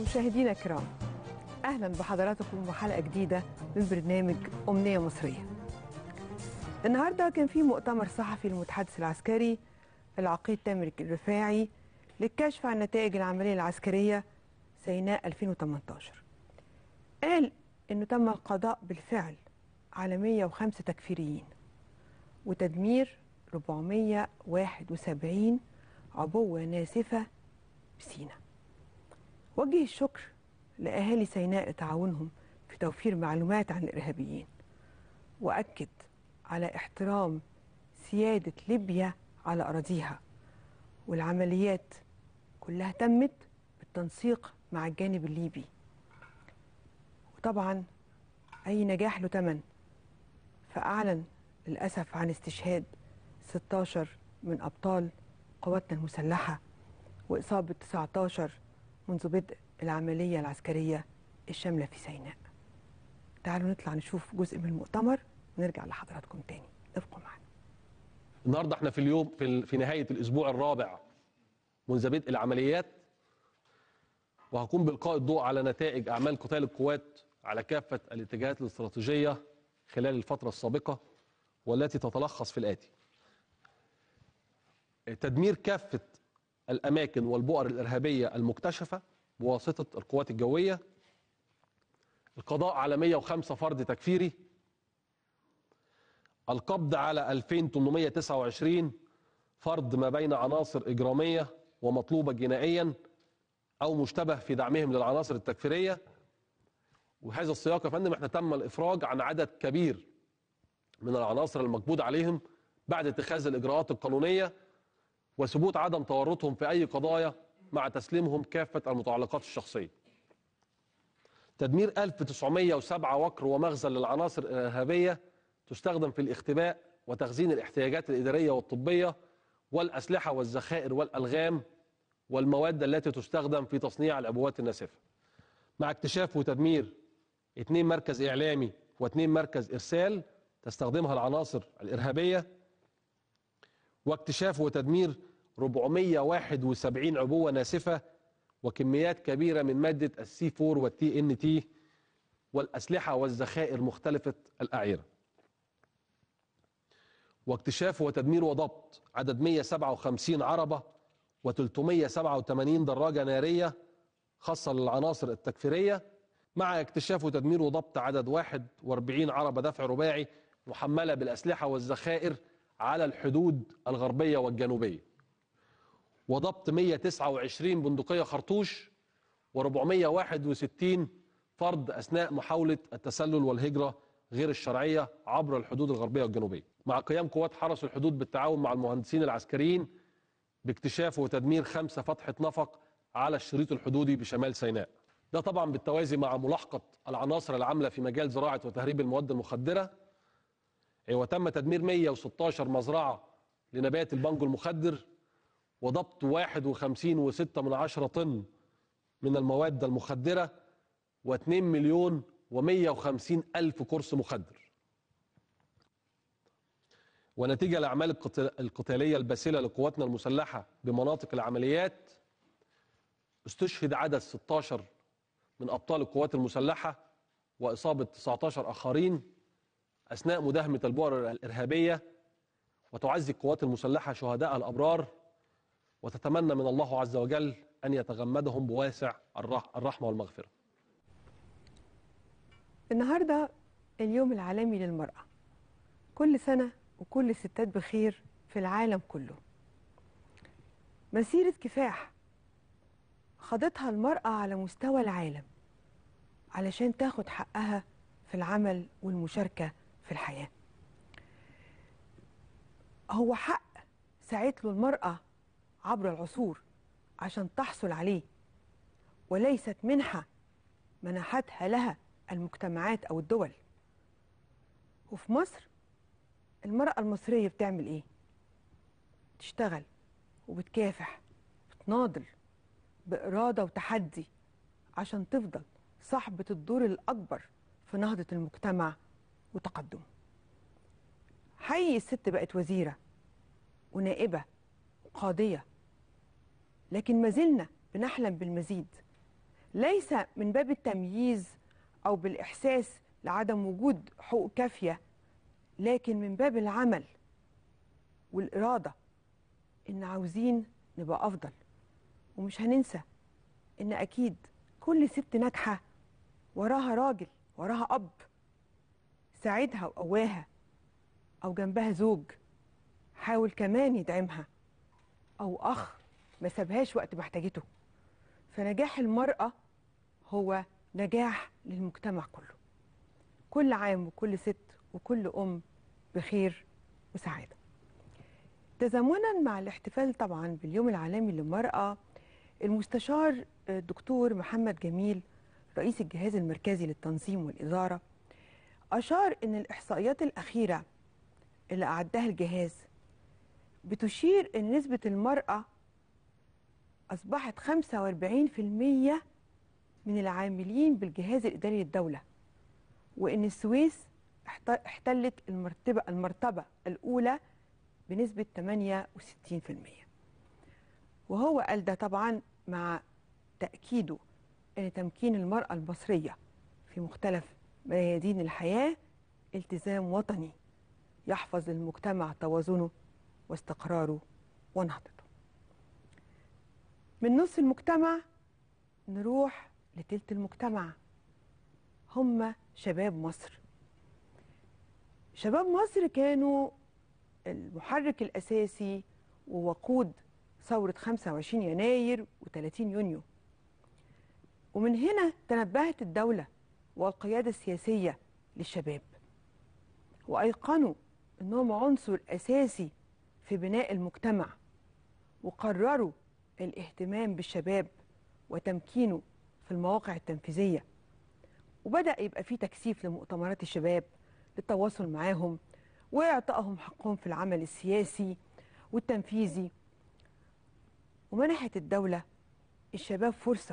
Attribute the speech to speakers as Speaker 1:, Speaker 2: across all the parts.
Speaker 1: مشاهدينا الكرام اهلا بحضراتكم وحلقه جديده من برنامج امنيه مصريه. النهارده كان في مؤتمر صحفي للمتحدث العسكري العقيد تامر الرفاعي للكشف عن نتائج العمليه العسكريه سيناء 2018. قال انه تم القضاء بالفعل على 105 تكفيريين وتدمير 471 عبوه ناسفه بسينا. وجه الشكر لأهالي سيناء لتعاونهم في توفير معلومات عن الإرهابيين وأكد على احترام سيادة ليبيا على أراضيها والعمليات كلها تمت بالتنسيق مع الجانب الليبي وطبعا أي نجاح له تمن فأعلن للأسف عن استشهاد 16 من أبطال قواتنا المسلحة وإصابة 19 منذ بدء العملية العسكرية الشاملة في سيناء تعالوا نطلع نشوف جزء من المؤتمر ونرجع لحضراتكم تاني ابقوا معنا
Speaker 2: النهارده احنا في اليوم في, ال- في نهايه الاسبوع الرابع منذ بدء العمليات وهكون بالقاء الضوء على نتائج اعمال قتال القوات على كافه الاتجاهات الاستراتيجيه خلال الفتره السابقه والتي تتلخص في الاتي تدمير كافه الاماكن والبؤر الارهابيه المكتشفه بواسطه القوات الجويه القضاء على 105 فرد تكفيري القبض على 2829 فرد ما بين عناصر إجرامية ومطلوبة جنائيا أو مشتبه في دعمهم للعناصر التكفيرية وهذا السياق يا فندم احنا تم الإفراج عن عدد كبير من العناصر المقبوض عليهم بعد اتخاذ الإجراءات القانونية وثبوت عدم تورطهم في أي قضايا مع تسليمهم كافة المتعلقات الشخصية تدمير 1907 وكر ومخزن للعناصر الإرهابية تستخدم في الاختباء وتخزين الاحتياجات الإدارية والطبية والأسلحة والذخائر والألغام والمواد التي تستخدم في تصنيع العبوات الناسفة مع اكتشاف وتدمير اثنين مركز إعلامي واثنين مركز إرسال تستخدمها العناصر الإرهابية واكتشاف وتدمير 471 عبوة ناسفة وكميات كبيرة من مادة السي 4 والتي ان تي والأسلحة والذخائر مختلفة الأعيرة واكتشاف وتدمير وضبط عدد 157 عربة و387 دراجة نارية خاصة للعناصر التكفيرية مع اكتشاف وتدمير وضبط عدد 41 عربة دفع رباعي محملة بالأسلحة والذخائر على الحدود الغربية والجنوبية وضبط 129 بندقية خرطوش و461 فرد أثناء محاولة التسلل والهجرة غير الشرعية عبر الحدود الغربية والجنوبية مع قيام قوات حرس الحدود بالتعاون مع المهندسين العسكريين باكتشاف وتدمير خمسة فتحة نفق على الشريط الحدودي بشمال سيناء ده طبعا بالتوازي مع ملاحقة العناصر العاملة في مجال زراعة وتهريب المواد المخدرة وتم تدمير 116 مزرعة لنبات البنجو المخدر وضبط 51 و6 من عشرة طن من المواد المخدرة و2 مليون و150 ألف كرسي مخدر ونتيجة الأعمال القتال- القتالية الباسلة لقواتنا المسلحة بمناطق العمليات استشهد عدد 16 من أبطال القوات المسلحة وإصابة 19 آخرين أثناء مداهمة البؤر الإرهابية وتعزي القوات المسلحة شهداء الأبرار وتتمنى من الله عز وجل أن يتغمدهم بواسع الرح- الرحمة والمغفرة
Speaker 1: النهارده اليوم العالمي للمرأة كل سنة وكل الستات بخير في العالم كله مسيرة كفاح خاضتها المرأة على مستوى العالم علشان تاخد حقها في العمل والمشاركة في الحياة هو حق ساعت له المرأة عبر العصور عشان تحصل عليه وليست منحة منحتها لها المجتمعات أو الدول وفي مصر المرأة المصرية بتعمل إيه؟ تشتغل وبتكافح بتناضل بإرادة وتحدي عشان تفضل صاحبة الدور الأكبر في نهضة المجتمع وتقدمه حقيقي الست بقت وزيرة ونائبة وقاضية لكن ما زلنا بنحلم بالمزيد ليس من باب التمييز أو بالإحساس لعدم وجود حقوق كافية لكن من باب العمل والإرادة إن عاوزين نبقى أفضل ومش هننسى إن أكيد كل ست ناجحة وراها راجل وراها أب ساعدها وقواها أو جنبها زوج حاول كمان يدعمها أو أخ ما سابهاش وقت ما احتاجته فنجاح المرأة هو نجاح للمجتمع كله كل عام وكل ست وكل أم بخير وسعادة تزامنا مع الاحتفال طبعا باليوم العالمي للمرأة المستشار الدكتور محمد جميل رئيس الجهاز المركزي للتنظيم والإدارة أشار أن الإحصائيات الأخيرة اللي أعدها الجهاز بتشير أن نسبة المرأة أصبحت 45% من العاملين بالجهاز الإداري للدولة وأن السويس احتلت المرتبة, المرتبة الأولى بنسبة 68% وهو قال ده طبعا مع تأكيده أن تمكين المرأة المصرية في مختلف ميادين الحياة التزام وطني يحفظ المجتمع توازنه واستقراره ونهضته من نص المجتمع نروح لتلت المجتمع هم شباب مصر شباب مصر كانوا المحرك الأساسي ووقود ثورة 25 يناير و30 يونيو ومن هنا تنبهت الدولة والقيادة السياسية للشباب وأيقنوا أنهم عنصر أساسي في بناء المجتمع وقرروا الاهتمام بالشباب وتمكينه في المواقع التنفيذية وبدأ يبقى في تكثيف لمؤتمرات الشباب للتواصل معاهم وإعطائهم حقهم في العمل السياسي والتنفيذي ومنحت الدولة الشباب فرصة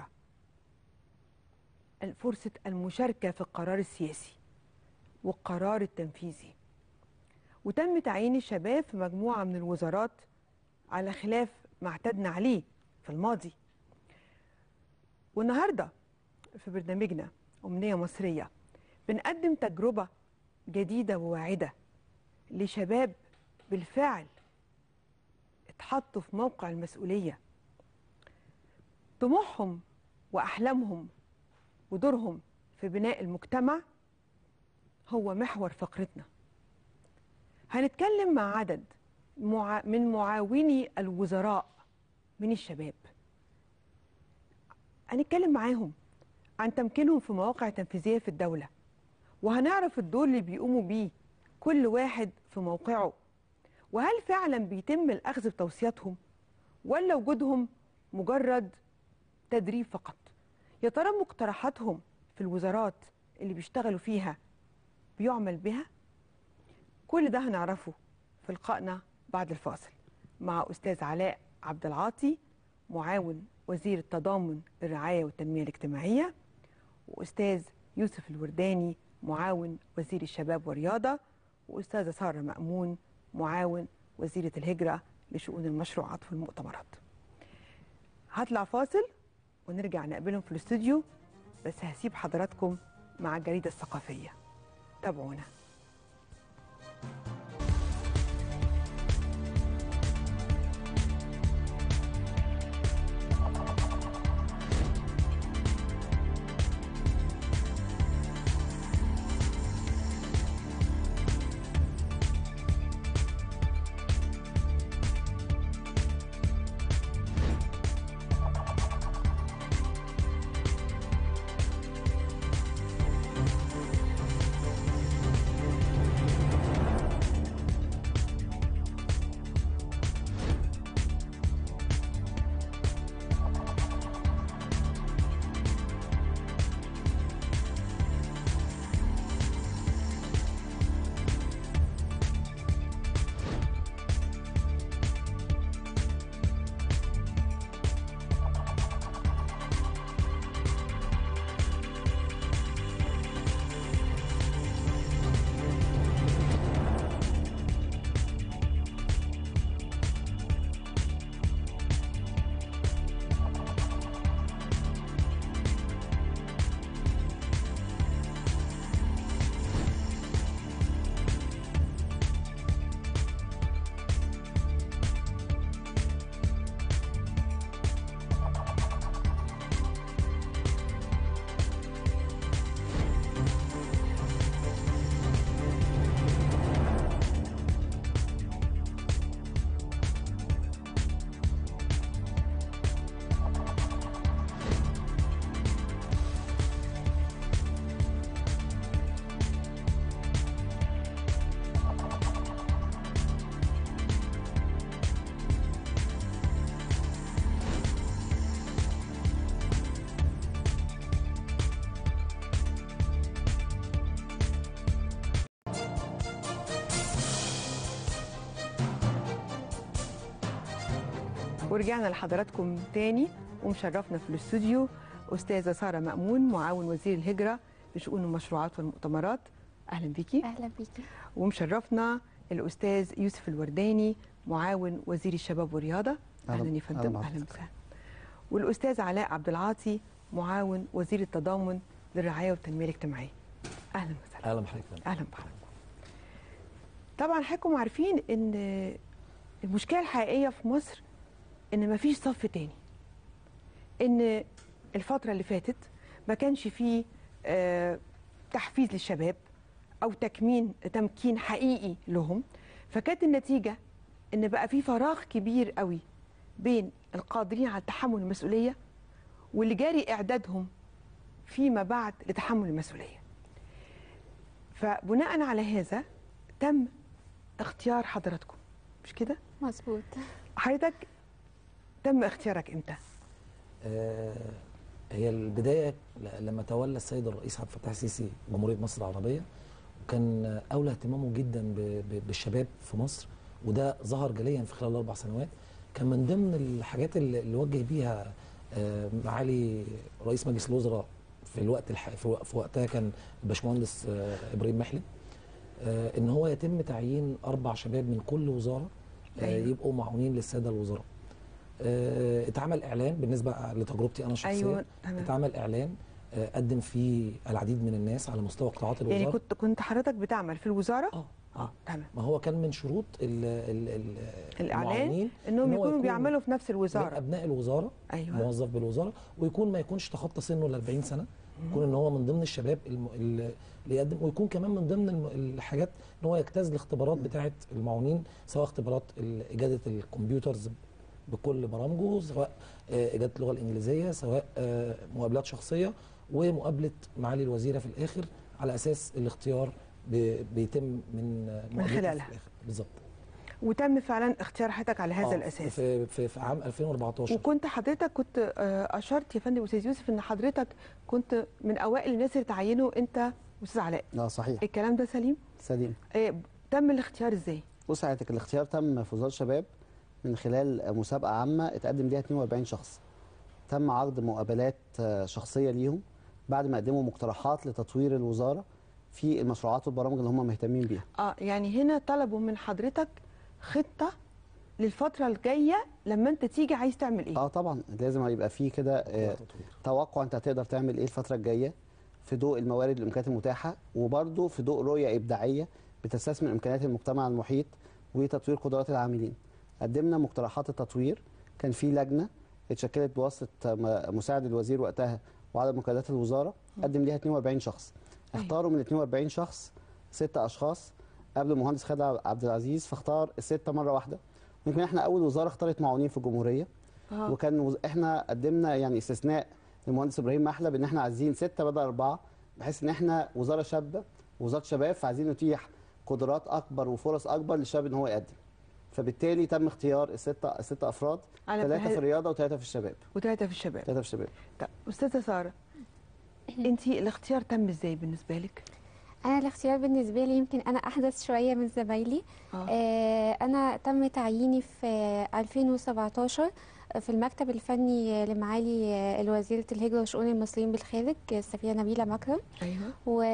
Speaker 1: فرصة المشاركة في القرار السياسي والقرار التنفيذي وتم تعيين الشباب في مجموعة من الوزارات على خلاف ما اعتدنا عليه في الماضي والنهارده في برنامجنا أمنية مصرية بنقدم تجربة جديدة وواعدة لشباب بالفعل اتحطوا في موقع المسؤولية طموحهم وأحلامهم ودورهم في بناء المجتمع هو محور فقرتنا هنتكلم مع عدد من معاوني الوزراء من الشباب هنتكلم معاهم عن تمكينهم في مواقع تنفيذية في الدولة وهنعرف الدور اللي بيقوموا بيه كل واحد في موقعه وهل فعلا بيتم الأخذ بتوصياتهم ولا وجودهم مجرد تدريب فقط يا ترى مقترحاتهم في الوزارات اللي بيشتغلوا فيها بيعمل بها كل ده هنعرفه في لقائنا بعد الفاصل مع أستاذ علاء عبد العاطي معاون وزير التضامن الرعاية والتنمية الاجتماعية وأستاذ يوسف الورداني معاون وزير الشباب والرياضة وأستاذة سارة مأمون معاون وزيرة الهجرة لشؤون المشروعات والمؤتمرات هطلع فاصل ونرجع نقابلهم في الاستوديو بس هسيب حضراتكم مع الجريدة الثقافية تابعونا ورجعنا لحضراتكم تاني ومشرفنا في الاستوديو استاذه ساره مامون معاون وزير الهجره لشؤون المشروعات والمؤتمرات اهلا بيكي
Speaker 3: اهلا بيكي
Speaker 1: ومشرفنا الاستاذ يوسف الورداني معاون وزير الشباب والرياضه اهلا
Speaker 4: أهلا-
Speaker 1: يا فندم
Speaker 4: أهلا
Speaker 1: اهلا
Speaker 4: بحضرتك.
Speaker 1: وسهلا والاستاذ علاء عبد العاطي معاون وزير التضامن للرعايه والتنميه الاجتماعيه اهلا وسهلا
Speaker 4: اهلا بحضرتك
Speaker 1: اهلا بحضرتك طبعا حضراتكم عارفين ان المشكله الحقيقيه في مصر ان مفيش صف تاني ان الفتره اللي فاتت ما كانش فيه آه، تحفيز للشباب او تكمين تمكين حقيقي لهم فكانت النتيجه ان بقى في فراغ كبير قوي بين القادرين على تحمل المسؤوليه واللي جاري اعدادهم فيما بعد لتحمل المسؤوليه فبناء على هذا تم اختيار حضراتكم مش كده
Speaker 3: مظبوط
Speaker 1: حضرتك تم اختيارك امتى
Speaker 4: آه، هي البدايه ل- لما تولى السيد الرئيس عبد الفتاح السيسي جمهوريه مصر العربيه وكان اولى اهتمامه جدا ب- ب- بالشباب في مصر وده ظهر جليا في خلال الاربع سنوات كان من ضمن الحاجات اللي اللي وجه بيها آه، معالي رئيس مجلس الوزراء في الوقت الح... في وق- في وقتها كان الباشمهندس آه، ابراهيم محلب آه، ان هو يتم تعيين اربع شباب من كل وزاره آه،
Speaker 1: أيوة.
Speaker 4: يبقوا معاونين للساده الوزراء آه، اتعمل اعلان بالنسبه لتجربتي انا الشخصيه
Speaker 1: ايوه تمام
Speaker 4: اتعمل اعلان آه، قدم فيه العديد من الناس على مستوى قطاعات الوزاره
Speaker 1: يعني كنت كنت حضرتك بتعمل في الوزاره
Speaker 4: اه اه
Speaker 1: تمام
Speaker 4: ما هو كان من شروط ال ال ال
Speaker 1: الاعلان
Speaker 4: المعاونين
Speaker 1: انهم
Speaker 4: إن هو
Speaker 1: يكونوا
Speaker 4: يكون
Speaker 1: بيعملوا في نفس
Speaker 4: من
Speaker 1: الوزاره
Speaker 4: ابناء الوزاره
Speaker 1: ايوه
Speaker 4: موظف بالوزاره ويكون ما يكونش تخطى سنه ال 40 سنه يكون ان هو من ضمن الشباب الم... ال- اللي يقدم ويكون كمان من ضمن الم... الحاجات ان هو يجتاز الاختبارات بتاعه المعاونين سواء اختبارات ال- اجاده الكمبيوترز بكل برامجه سواء آه، اجاده اللغه الانجليزيه سواء آه، مقابلات شخصيه ومقابله معالي الوزيره في الاخر على اساس الاختيار ب... بيتم من آه، مقابلتها
Speaker 1: خلالها.
Speaker 4: في الاخر بالظبط
Speaker 1: وتم فعلا اختيار حضرتك على هذا
Speaker 4: آه،
Speaker 1: الاساس
Speaker 4: في, في, في عام 2014
Speaker 1: وكنت حضرتك كنت آه، اشرت يا فندم استاذ يوسف ان حضرتك كنت من اوائل الناس اللي تعينوا انت استاذ علاء
Speaker 5: اه صحيح
Speaker 1: الكلام ده سليم
Speaker 5: سليم
Speaker 1: آه، تم الاختيار ازاي
Speaker 5: بص حضرتك الاختيار تم في وزاره الشباب من خلال مسابقه عامه اتقدم ليها 42 شخص تم عرض مقابلات آه، شخصيه ليهم بعد ما قدموا مقترحات لتطوير الوزاره في المشروعات والبرامج اللي هم مهتمين بيها
Speaker 1: اه يعني هنا طلبوا من حضرتك خطه للفتره الجايه لما انت تيجي عايز تعمل ايه
Speaker 5: اه طبعا لازم يبقى في كده آه،
Speaker 4: تطوير.
Speaker 5: توقع انت هتقدر تعمل ايه الفتره الجايه في ضوء الموارد والامكانيات المتاحه وبرضه في ضوء رؤيه ابداعيه بتستثمر امكانيات المجتمع المحيط وتطوير قدرات العاملين قدمنا مقترحات التطوير كان في لجنه اتشكلت بواسطه م- مساعد الوزير وقتها وعدد مقالات الوزاره قدم ليها 42 شخص
Speaker 1: أيوة.
Speaker 5: اختاروا من ال 42 شخص ستة اشخاص قبل المهندس خالد عبد العزيز فاختار السته مره واحده يمكن احنا اول وزاره اختارت معاونين في الجمهوريه
Speaker 1: آه.
Speaker 5: وكان وز... احنا قدمنا يعني استثناء للمهندس ابراهيم محلب ان احنا عايزين سته بدل اربعه بحيث ان احنا وزاره شابه وزاره شباب فعايزين نتيح قدرات اكبر وفرص اكبر للشباب ان هو يقدم فبالتالي تم اختيار الستة الستة افراد
Speaker 1: على
Speaker 5: ثلاثه
Speaker 1: فهد-
Speaker 5: في الرياضه وثلاثه في الشباب
Speaker 1: وثلاثه في الشباب
Speaker 5: ثلاثه في الشباب
Speaker 1: طب استاذه ساره انت الاختيار تم ازاي بالنسبه لك
Speaker 3: انا الاختيار بالنسبه لي يمكن انا احدث شويه من زمايلي
Speaker 1: اه
Speaker 3: آه انا تم تعييني في آه، 2017 في المكتب الفني لمعالي آه، الوزيرة الهجرة وشؤون المصريين بالخارج السفيرة نبيلة مكرم
Speaker 1: ايوه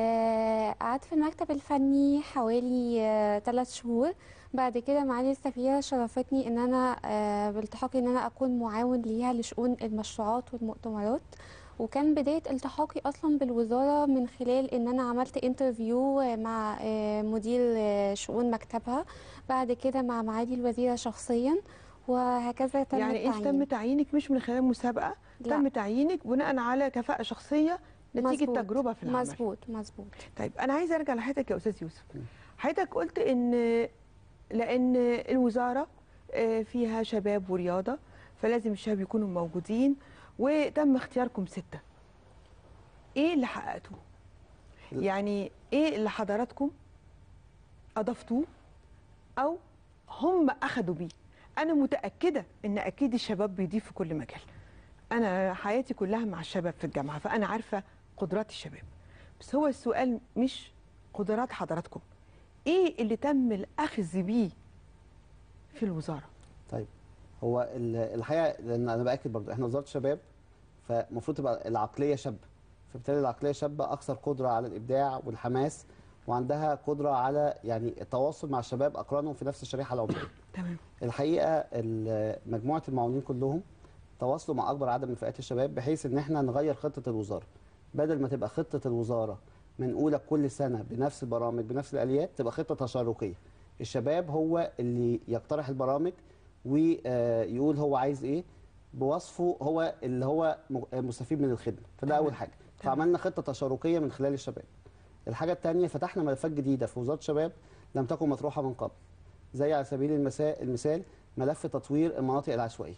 Speaker 3: وقعدت في المكتب الفني حوالي ثلاث شهور بعد كده معالي السفيرة شرفتني ان انا آه، بالتحاقي ان انا اكون معاون ليها لشؤون المشروعات والمؤتمرات وكان بداية التحاقي اصلا بالوزارة من خلال ان انا عملت انترفيو مع آه، مدير آه، شؤون مكتبها بعد كده مع معالي الوزيرة شخصيا وهكذا تم
Speaker 1: يعني انت تم
Speaker 3: التعيين.
Speaker 1: تعيينك مش من خلال مسابقه
Speaker 3: لا.
Speaker 1: تم تعيينك بناء على كفاءه شخصيه نتيجه
Speaker 3: مظبوط.
Speaker 1: تجربه في العمل
Speaker 3: مظبوط مظبوط
Speaker 1: طيب انا عايزه ارجع لحضرتك يا استاذ يوسف حضرتك قلت ان لان الوزاره آه، فيها شباب ورياضه فلازم الشباب يكونوا موجودين وتم اختياركم سته ايه اللي حققتوه يعني ايه اللي حضراتكم اضفتوه او هم اخذوا بيه انا متاكده ان اكيد الشباب بيضيف في كل مجال انا حياتي كلها مع الشباب في الجامعه فانا عارفه قدرات الشباب بس هو السؤال مش قدرات حضراتكم ايه اللي تم الاخذ بيه في الوزاره
Speaker 5: طيب هو ال- الحقيقه لان انا باكد برضو احنا وزاره الشباب فالمفروض تبقى العقليه شابه فبالتالي العقليه شابه اكثر قدره على الابداع والحماس وعندها قدره على يعني التواصل مع الشباب اقرانهم في نفس الشريحه العمريه
Speaker 1: تمام
Speaker 5: الحقيقه ال- مجموعه المعاونين كلهم تواصلوا مع اكبر عدد من فئات الشباب بحيث ان احنا نغير خطه الوزاره بدل ما تبقى خطه الوزاره منقوله كل سنه بنفس البرامج بنفس الاليات تبقى خطه تشاركيه الشباب هو اللي يقترح البرامج ويقول هو عايز ايه بوصفه هو اللي هو م- مستفيد من الخدمه فده
Speaker 1: تمام.
Speaker 5: اول حاجه
Speaker 1: تمام.
Speaker 5: فعملنا خطه تشاركيه من خلال الشباب الحاجه الثانيه فتحنا ملفات جديده في وزاره الشباب لم تكن مطروحه من قبل زي على سبيل المثال المثال ملف تطوير المناطق العشوائيه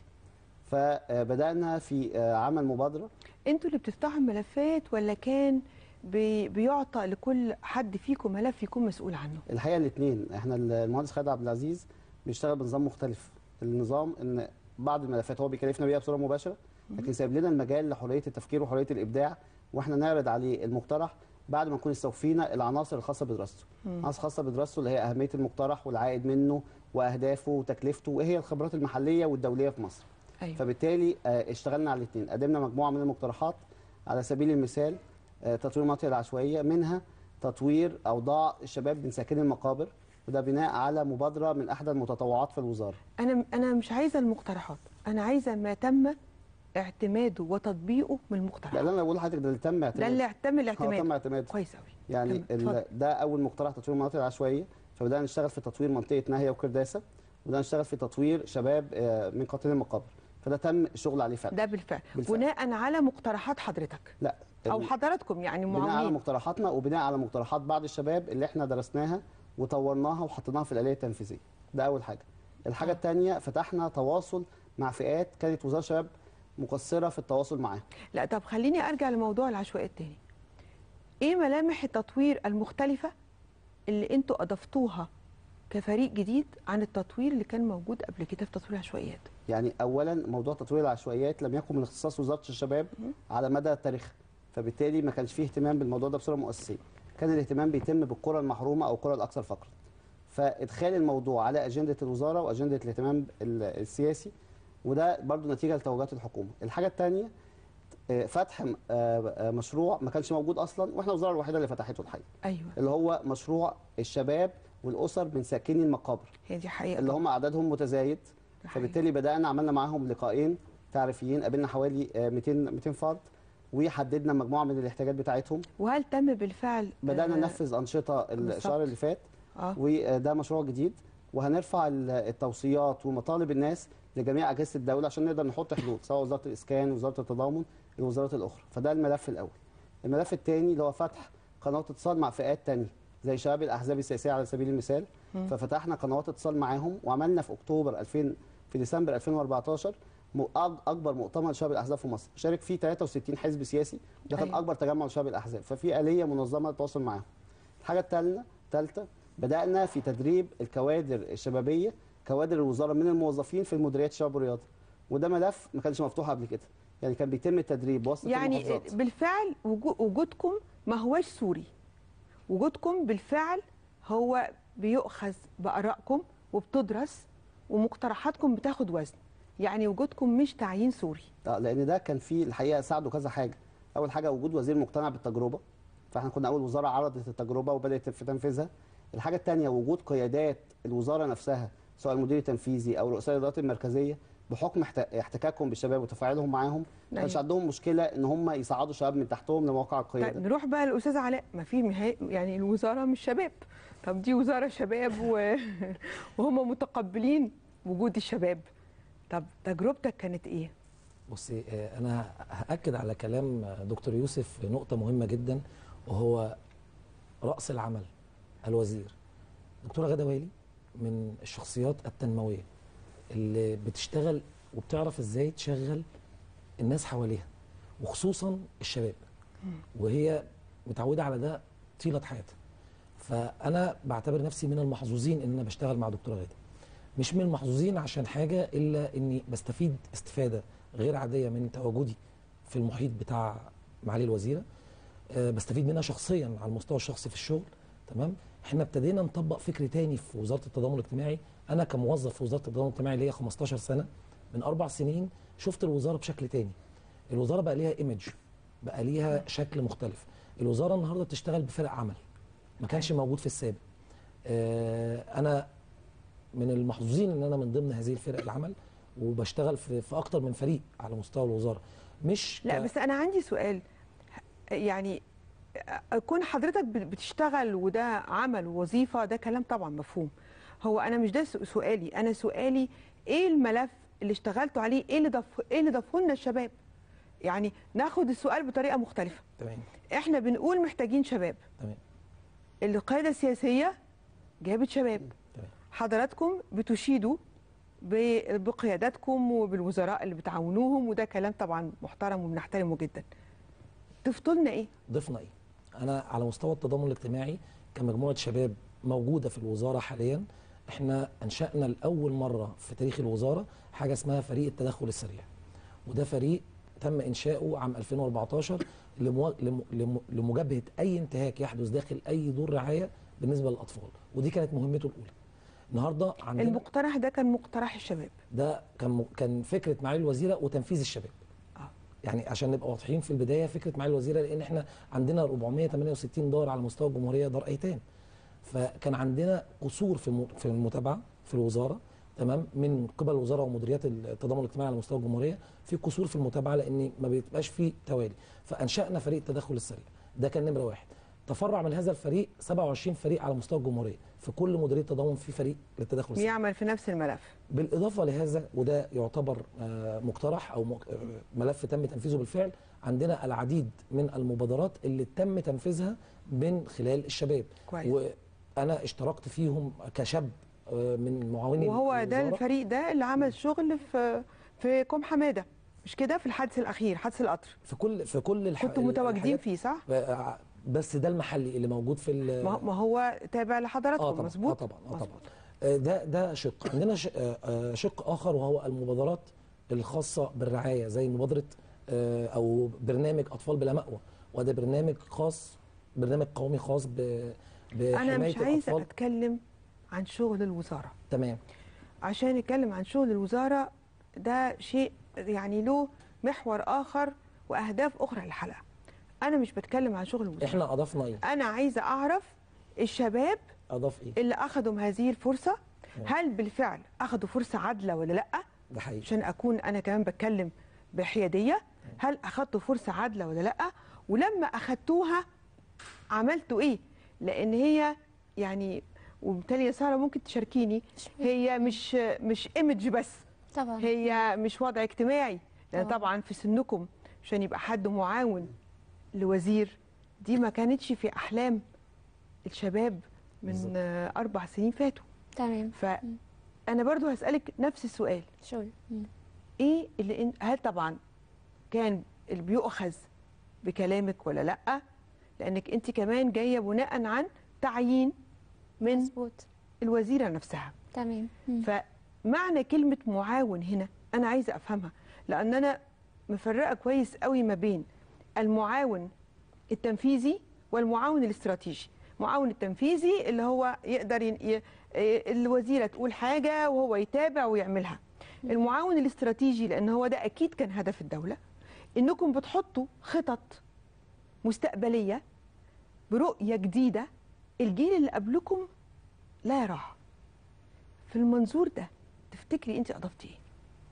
Speaker 5: فبدانا في آه، عمل مبادره
Speaker 1: انتوا اللي بتفتحوا الملفات ولا كان بي بيعطى لكل حد فيكم ملف يكون مسؤول عنه
Speaker 5: الحقيقه الاثنين احنا المهندس خالد عبد العزيز بيشتغل بنظام مختلف النظام ان بعض الملفات هو بيكلفنا بيها بصوره مباشره لكن سايب لنا المجال لحريه التفكير وحريه الابداع واحنا نعرض عليه المقترح بعد ما نكون استوفينا العناصر الخاصه بدراسته عناصر خاصه بدراسته اللي هي اهميه المقترح والعائد منه واهدافه وتكلفته وايه هي الخبرات المحليه والدوليه في مصر
Speaker 1: ايوه
Speaker 5: فبالتالي آه، اشتغلنا على الاثنين قدمنا مجموعه من المقترحات على سبيل المثال آه، تطوير المناطق العشوائيه منها تطوير اوضاع الشباب من ساكني المقابر وده بناء على مبادره من احدى المتطوعات في الوزاره
Speaker 1: انا انا مش عايزه المقترحات انا عايزه ما تم اعتماده وتطبيقه من
Speaker 5: لا
Speaker 1: المقترحات
Speaker 5: لا انا بقول لحضرتك ده اللي تم
Speaker 1: ده
Speaker 5: اعتماده
Speaker 1: اللي اعتمد
Speaker 5: آه،
Speaker 1: الاعتماد
Speaker 5: تم اعتماده
Speaker 1: كويس قوي
Speaker 5: يعني
Speaker 1: تمام، اتفضل.
Speaker 5: ال- ده اول مقترح تطوير المناطق العشوائيه فبدانا نشتغل في تطوير منطقه ناهيه وكرداسه وبدانا نشتغل في تطوير شباب آه، من قاطني المقابر فده تم الشغل عليه فعلا
Speaker 1: ده بالفعل.
Speaker 5: بالفعل.
Speaker 1: بناء على مقترحات حضرتك
Speaker 5: لا
Speaker 1: او
Speaker 5: ال-
Speaker 1: حضراتكم يعني
Speaker 5: بناء على
Speaker 1: معاونين
Speaker 5: مقترحاتنا وبناء على مقترحات بعض الشباب اللي احنا درسناها وطورناها وحطيناها في الآلية التنفيذية ده أول حاجة الحاجة
Speaker 1: آه.
Speaker 5: الثانية فتحنا تواصل مع فئات كانت وزارة الشباب مقصرة في التواصل معاها
Speaker 1: لا طب خليني ارجع لموضوع العشوائيات تاني ايه ملامح التطوير المختلفه اللي انتوا اضفتوها كفريق جديد عن التطوير اللي كان موجود قبل كده في تطوير العشوائيات
Speaker 5: يعني أولا موضوع تطوير العشوائيات لم يكن من اختصاص وزارة الشباب على مدى التاريخ فبالتالي ما كانش فيه اهتمام بالموضوع ده بصورة مؤسسية كان الاهتمام بيتم بالقرى المحرومة أو القرى الأكثر فقرا فإدخال الموضوع على أجندة الوزارة وأجندة الاهتمام ال- السياسي وده برضو نتيجة لتوجيهات الحكومة الحاجة الثانية آه، فتح م- آه، آه، مشروع ما كانش موجود اصلا واحنا الوزاره الوحيده اللي فتحته الحقيقه
Speaker 1: ايوه
Speaker 5: اللي هو مشروع الشباب والاسر من ساكني المقابر
Speaker 1: هي دي حقيقه
Speaker 5: اللي
Speaker 1: طبعاً.
Speaker 5: هم عددهم متزايد
Speaker 1: ده حقيقي.
Speaker 5: فبالتالي بدانا عملنا معاهم لقاءين تعريفيين قابلنا حوالي آه، 200 200 فرد وحددنا مجموعه من الاحتياجات بتاعتهم
Speaker 1: وهل تم بالفعل
Speaker 5: بدانا
Speaker 1: آه،
Speaker 5: ننفذ انشطه
Speaker 1: بالظبط.
Speaker 5: الشهر اللي فات
Speaker 1: اه
Speaker 5: وده مشروع جديد وهنرفع ال- التوصيات ومطالب الناس لجميع اجهزه الدوله عشان نقدر نحط حدود سواء وزاره الاسكان وزاره التضامن الوزارات الاخرى فده الملف الاول الملف الثاني اللي هو فتح قنوات اتصال مع فئات تانية زي شباب الاحزاب السياسيه على سبيل المثال
Speaker 1: مم.
Speaker 5: ففتحنا قنوات اتصال معاهم وعملنا في اكتوبر 2000 في ديسمبر 2014 م- أك- اكبر مؤتمر لشباب الاحزاب في مصر شارك فيه 63 حزب سياسي ده كان
Speaker 1: أيوة.
Speaker 5: اكبر تجمع لشباب الاحزاب ففي اليه منظمه للتواصل معاهم الحاجه الثالثه ثالثه بدانا في تدريب الكوادر الشبابيه كوادر الوزاره من الموظفين في المديريات الشباب والرياضه وده ملف ما كانش مفتوح قبل كده يعني كان بيتم التدريب وسط
Speaker 1: يعني
Speaker 5: المحافظات
Speaker 1: بالفعل وجو- وجودكم ما هوش سوري وجودكم بالفعل هو بيؤخذ بآرائكم وبتدرس ومقترحاتكم بتاخد وزن يعني وجودكم مش تعيين سوري
Speaker 5: آه، لان ده كان فيه الحقيقه ساعده كذا حاجه اول حاجه وجود وزير مقتنع بالتجربه فاحنا كنا اول وزاره عرضت التجربه وبدات في تنفيذها الحاجه الثانيه وجود قيادات الوزاره نفسها سواء المدير التنفيذي او رؤساء الادارات المركزيه بحكم احت- احتكاكهم بالشباب وتفاعلهم معاهم ما كانش
Speaker 1: أيوة.
Speaker 5: عندهم مشكله ان هم يصعدوا شباب من تحتهم لمواقع
Speaker 1: طيب
Speaker 5: القياده
Speaker 1: نروح بقى للاستاذ علاء ما في مها- يعني الوزاره مش شباب طب دي وزاره شباب و... وهم متقبلين وجود الشباب طب تجربتك كانت ايه
Speaker 4: بصي آه، انا هاكد على كلام آه، دكتور يوسف في نقطه مهمه جدا وهو راس العمل الوزير دكتوره غاده ويلي من الشخصيات التنمويه اللي بتشتغل وبتعرف ازاي تشغل الناس حواليها وخصوصا الشباب وهي متعوده على ده طيله حياتها فانا بعتبر نفسي من المحظوظين ان انا بشتغل مع دكتوره غاده مش من المحظوظين عشان حاجه الا اني بستفيد استفاده غير عاديه من تواجدي في المحيط بتاع معالي الوزيره آه، بستفيد منها شخصيا على المستوى الشخصي في الشغل تمام احنا ابتدينا نطبق فكر تاني في وزاره التضامن الاجتماعي انا كموظف في وزاره التضامن الاجتماعي ليا 15 سنه من اربع سنين شفت الوزاره بشكل تاني الوزاره بقى ليها ايمج بقى ليها شكل مختلف الوزاره النهارده بتشتغل بفرق عمل ما كانش موجود في السابق آه، انا من المحظوظين ان انا من ضمن هذه الفرق العمل وبشتغل في, في اكتر من فريق على مستوى الوزاره مش
Speaker 1: لا
Speaker 4: ك-
Speaker 1: بس انا عندي سؤال يعني كون حضرتك بتشتغل وده عمل ووظيفه ده كلام طبعا مفهوم هو انا مش ده سؤالي انا سؤالي ايه الملف اللي اشتغلتوا عليه ايه اللي ضاف ايه اللي ضافه لنا الشباب يعني ناخد السؤال بطريقه مختلفه
Speaker 4: تمام
Speaker 1: احنا بنقول محتاجين شباب
Speaker 4: تمام
Speaker 1: القياده السياسيه جابت شباب
Speaker 4: تمام
Speaker 1: حضراتكم بتشيدوا ب- بقياداتكم وبالوزراء اللي بتعاونوهم وده كلام طبعا محترم وبنحترمه جدا ضفتوا لنا ايه
Speaker 4: ضفنا ايه؟ انا على مستوى التضامن الاجتماعي كمجموعه شباب موجوده في الوزاره حاليا احنا انشانا لاول مره في تاريخ الوزاره حاجه اسمها فريق التدخل السريع وده فريق تم انشاؤه عام 2014 لمو... لم... لم... لمجابهه اي انتهاك يحدث داخل اي دور رعايه بالنسبه للاطفال ودي كانت مهمته الاولى النهارده عندنا
Speaker 1: المقترح ده كان مقترح الشباب
Speaker 4: ده كان م... كان فكره معالي الوزيره وتنفيذ الشباب
Speaker 1: آه.
Speaker 4: يعني عشان نبقى واضحين في البدايه فكره معالي الوزيره لان احنا عندنا 468 دار على مستوى الجمهوريه دار ايتام فكان عندنا قصور في الم- في المتابعه في الوزاره تمام من قبل الوزاره ومديريات التضامن الاجتماعي على مستوى الجمهوريه في قصور في المتابعه لان ما بيبقاش في توالي فانشانا فريق التدخل السريع ده كان نمره واحد تفرع من هذا الفريق 27 فريق على مستوى الجمهوريه في كل مديريه تضامن في فريق للتدخل السريع
Speaker 1: يعمل في نفس الملف
Speaker 4: بالاضافه لهذا وده يعتبر آه، مقترح او مق- آه، ملف تم تنفيذه بالفعل عندنا العديد من المبادرات اللي تم تنفيذها من خلال الشباب
Speaker 1: كويس.
Speaker 4: وانا اشتركت فيهم كشاب آه، من معاوني
Speaker 1: وهو ده
Speaker 4: الوزارة.
Speaker 1: الفريق ده اللي عمل شغل في في كوم حماده مش كده في الحادث الاخير حادث القطر
Speaker 4: في كل في كل الح...
Speaker 1: كنتوا متواجدين
Speaker 4: الحاجات-
Speaker 1: فيه صح
Speaker 4: آه، بس ده المحلي اللي موجود في ال-
Speaker 1: ما ما هو تابع لحضراتكم
Speaker 4: اه طبعا
Speaker 1: مظبوط
Speaker 4: اه طبعا اه
Speaker 1: مظبوط.
Speaker 4: طبعا آه، ده ده شق عندنا ش- آه، آه، شق اخر وهو المبادرات الخاصه بالرعايه زي مبادره آه، او برنامج اطفال بلا مأوى وده برنامج خاص برنامج قومي خاص ب
Speaker 1: انا
Speaker 4: بحمايه
Speaker 1: مش عايزه
Speaker 4: الاطفال
Speaker 1: اتكلم عن شغل الوزاره
Speaker 4: تمام
Speaker 1: عشان نتكلم عن شغل الوزاره ده شيء يعني له محور اخر واهداف اخرى للحلقه انا مش بتكلم عن شغل الوزاره
Speaker 4: احنا اضفنا ايه
Speaker 1: انا عايزه اعرف الشباب
Speaker 4: اضاف ايه
Speaker 1: اللي اخذوا هذه الفرصه هل بالفعل اخذوا فرصه عادله ولا لا
Speaker 4: ده حقيقي
Speaker 1: عشان اكون انا كمان بتكلم بحياديه هل اخذتوا فرصه عادله ولا لا ولما اخذتوها عملتوا ايه لان هي يعني وبالتالي يا ساره ممكن تشاركيني هي مش مش ايمج بس
Speaker 3: طبعا
Speaker 1: هي مش وضع اجتماعي لان
Speaker 3: طبعا.
Speaker 1: طبعا في سنكم عشان يبقى حد معاون لوزير دي ما كانتش في احلام الشباب من
Speaker 4: بالظبط.
Speaker 1: آه، اربع سنين فاتوا
Speaker 3: تمام
Speaker 1: فانا برضو هسالك نفس السؤال
Speaker 3: شغل مم.
Speaker 1: ايه اللي انت هل طبعا كان اللي بيؤخذ بكلامك ولا لا لانك انت كمان جايه بناء عن تعيين من
Speaker 3: مظبوط
Speaker 1: الوزيره نفسها
Speaker 3: تمام مم.
Speaker 1: فمعنى كلمه معاون هنا انا عايزه افهمها لان انا مفرقه كويس قوي ما بين المعاون التنفيذي والمعاون الاستراتيجي المعاون التنفيذي اللي هو يقدر ين... ي... الوزيره تقول حاجه وهو يتابع ويعملها المعاون الاستراتيجي لان هو ده اكيد كان هدف الدوله انكم بتحطوا خطط مستقبليه برؤيه جديده الجيل اللي قبلكم لا يراها في المنظور ده تفتكري انت اضفتي ايه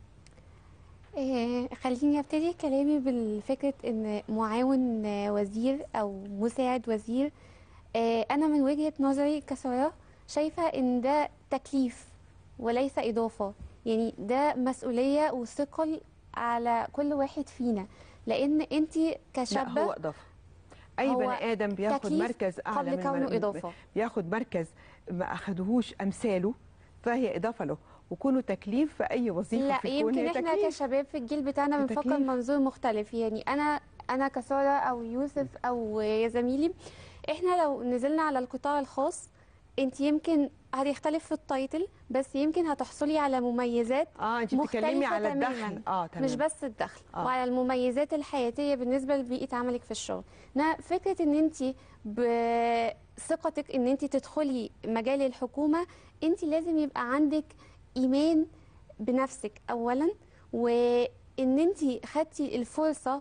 Speaker 3: إيه، خليني ابتدي كلامي بالفكرة ان معاون آه، وزير او مساعد وزير آه، انا من وجهة نظري كسارة شايفة ان ده تكليف وليس اضافة يعني ده مسؤولية وثقل على كل واحد فينا لان انت
Speaker 1: لا هو
Speaker 3: كشابة
Speaker 1: اضافه اي
Speaker 3: هو
Speaker 1: بني ادم بياخد
Speaker 3: تكليف
Speaker 1: مركز اعلى
Speaker 3: قبل
Speaker 1: من
Speaker 3: كونه
Speaker 1: من-
Speaker 3: إضافة.
Speaker 1: بياخد مركز ما اخدهوش امثاله فهي اضافه له وكونه تكليف في اي وظيفه
Speaker 3: لا
Speaker 1: في الكون
Speaker 3: يمكن
Speaker 1: هي
Speaker 3: احنا
Speaker 1: تكليف.
Speaker 3: كشباب في الجيل بتاعنا
Speaker 1: ده
Speaker 3: بنفكر
Speaker 1: تكليف.
Speaker 3: منظور مختلف يعني انا انا كساره او يوسف او يا زميلي احنا لو نزلنا على القطاع الخاص انت يمكن هتختلف في التايتل بس يمكن هتحصلي على مميزات
Speaker 1: اه انت بتتكلمي
Speaker 3: مختلفة
Speaker 1: على
Speaker 3: تماماً.
Speaker 1: الدخل اه تمام
Speaker 3: مش بس الدخل
Speaker 1: آه.
Speaker 3: آه. وعلى المميزات الحياتيه بالنسبه لبيئه عملك في الشغل إنها فكره ان انت بثقتك ان انت تدخلي مجال الحكومه انت لازم يبقى عندك ايمان بنفسك اولا وان انت خدتي الفرصه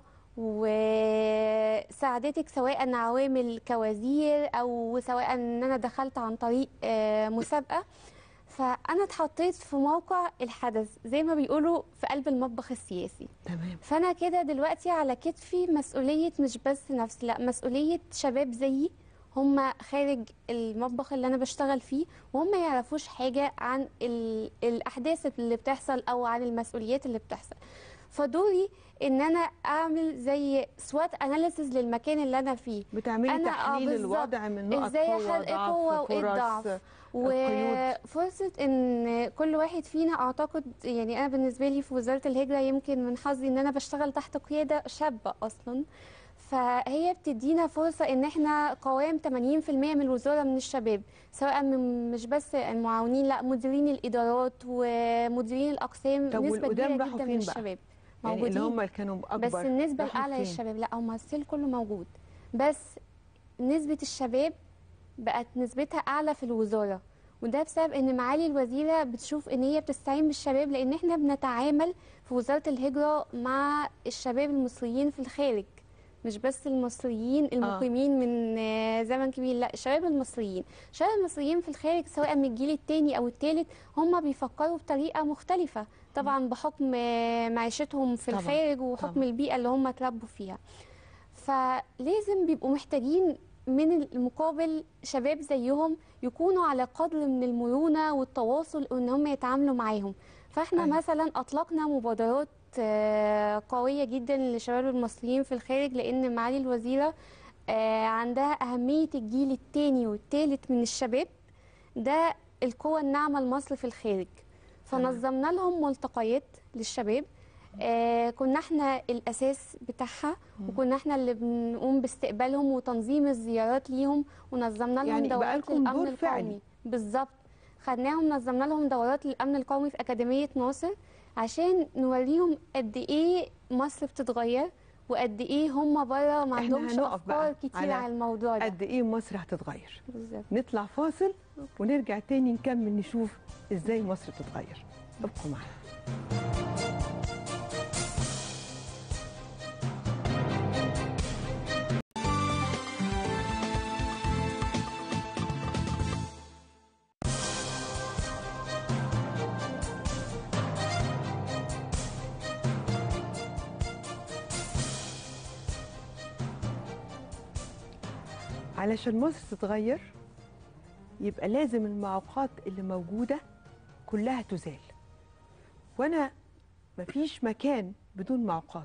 Speaker 3: وساعدتك سواء عوامل كوزير او سواء ان انا دخلت عن طريق آه، مسابقه فانا اتحطيت في موقع الحدث زي ما بيقولوا في قلب المطبخ السياسي
Speaker 1: تمام
Speaker 3: فانا كده دلوقتي على كتفي مسؤوليه مش بس نفسي لا مسؤوليه شباب زيي هم خارج المطبخ اللي انا بشتغل فيه وهم ما يعرفوش حاجه عن ال- الاحداث اللي بتحصل او عن المسؤوليات اللي بتحصل فدوري ان انا اعمل زي سوات اناليسز للمكان اللي انا فيه
Speaker 1: بتعملي
Speaker 3: أنا- آه،
Speaker 1: تحليل
Speaker 3: بالظبط.
Speaker 1: الوضع من نقط
Speaker 3: ازاي
Speaker 1: قوه
Speaker 3: احل ايه
Speaker 1: ضعف
Speaker 3: قوه وايه
Speaker 1: فرص
Speaker 3: الضعف
Speaker 1: القيود.
Speaker 3: وفرصة ان كل واحد فينا اعتقد يعني انا بالنسبة لي في وزارة الهجرة يمكن من حظي ان انا بشتغل تحت قيادة شابة اصلا فهي بتدينا فرصة ان احنا قوام 80% من الوزارة من الشباب سواء من مش بس المعاونين لا مديرين الادارات ومديرين الاقسام
Speaker 1: طب
Speaker 3: نسبة
Speaker 1: والقدام
Speaker 3: كبيرة
Speaker 1: راحوا
Speaker 3: جدا
Speaker 1: فين
Speaker 3: من
Speaker 1: بقى؟
Speaker 3: الشباب
Speaker 1: يعني اللي
Speaker 3: موجودين
Speaker 1: هم اللي كانوا اكبر
Speaker 3: بس النسبة
Speaker 1: راحوا
Speaker 3: الأعلى
Speaker 1: فين؟
Speaker 3: للشباب لا هم ستيل كله موجود بس نسبة الشباب بقت نسبتها أعلى في الوزارة وده بسبب ان معالي الوزيرة بتشوف ان هي بتستعين بالشباب لان احنا بنتعامل في وزارة الهجرة مع الشباب المصريين في الخارج مش بس المصريين المقيمين من آه، زمن كبير لا الشباب المصريين الشباب المصريين في الخارج سواء من الجيل الثاني او الثالث هم بيفكروا بطريقة مختلفة طبعا بحكم آه، معيشتهم في
Speaker 1: طبعاً،
Speaker 3: الخارج وحكم
Speaker 1: طبعاً.
Speaker 3: البيئة اللي هم اتربوا فيها فلازم بيبقوا محتاجين من المقابل شباب زيهم يكونوا على قدر من المرونة والتواصل وان هم يتعاملوا معاهم فاحنا
Speaker 1: أيوة.
Speaker 3: مثلا اطلقنا مبادرات آه، قوية جدا للشباب المصريين في الخارج لان معالي الوزيرة آه، عندها اهمية الجيل الثاني والثالث من الشباب ده القوة الناعمة لمصر في الخارج فنظمنا لهم ملتقيات للشباب آه كنا احنا الاساس بتاعها وكنا احنا اللي بنقوم باستقبالهم وتنظيم الزيارات ليهم ونظمنا لهم
Speaker 1: يعني بقى
Speaker 3: دورات
Speaker 1: لكم
Speaker 3: للامن
Speaker 1: دور فعلي.
Speaker 3: القومي بالظبط خدناهم نظمنا لهم دورات للامن القومي في اكاديميه ناصر عشان نوريهم قد ايه مصر بتتغير وقد ايه هم بره ما
Speaker 1: إحنا
Speaker 3: عندهمش
Speaker 1: هنقف بقى
Speaker 3: افكار كتير
Speaker 1: على
Speaker 3: على الموضوع ده
Speaker 1: قد ايه مصر هتتغير
Speaker 3: بالظبط
Speaker 1: نطلع فاصل ونرجع تاني نكمل نشوف ازاي مصر بتتغير ابقوا معانا علشان مصر تتغير يبقى لازم المعوقات اللي موجودة كلها تزال وانا مفيش مكان بدون معوقات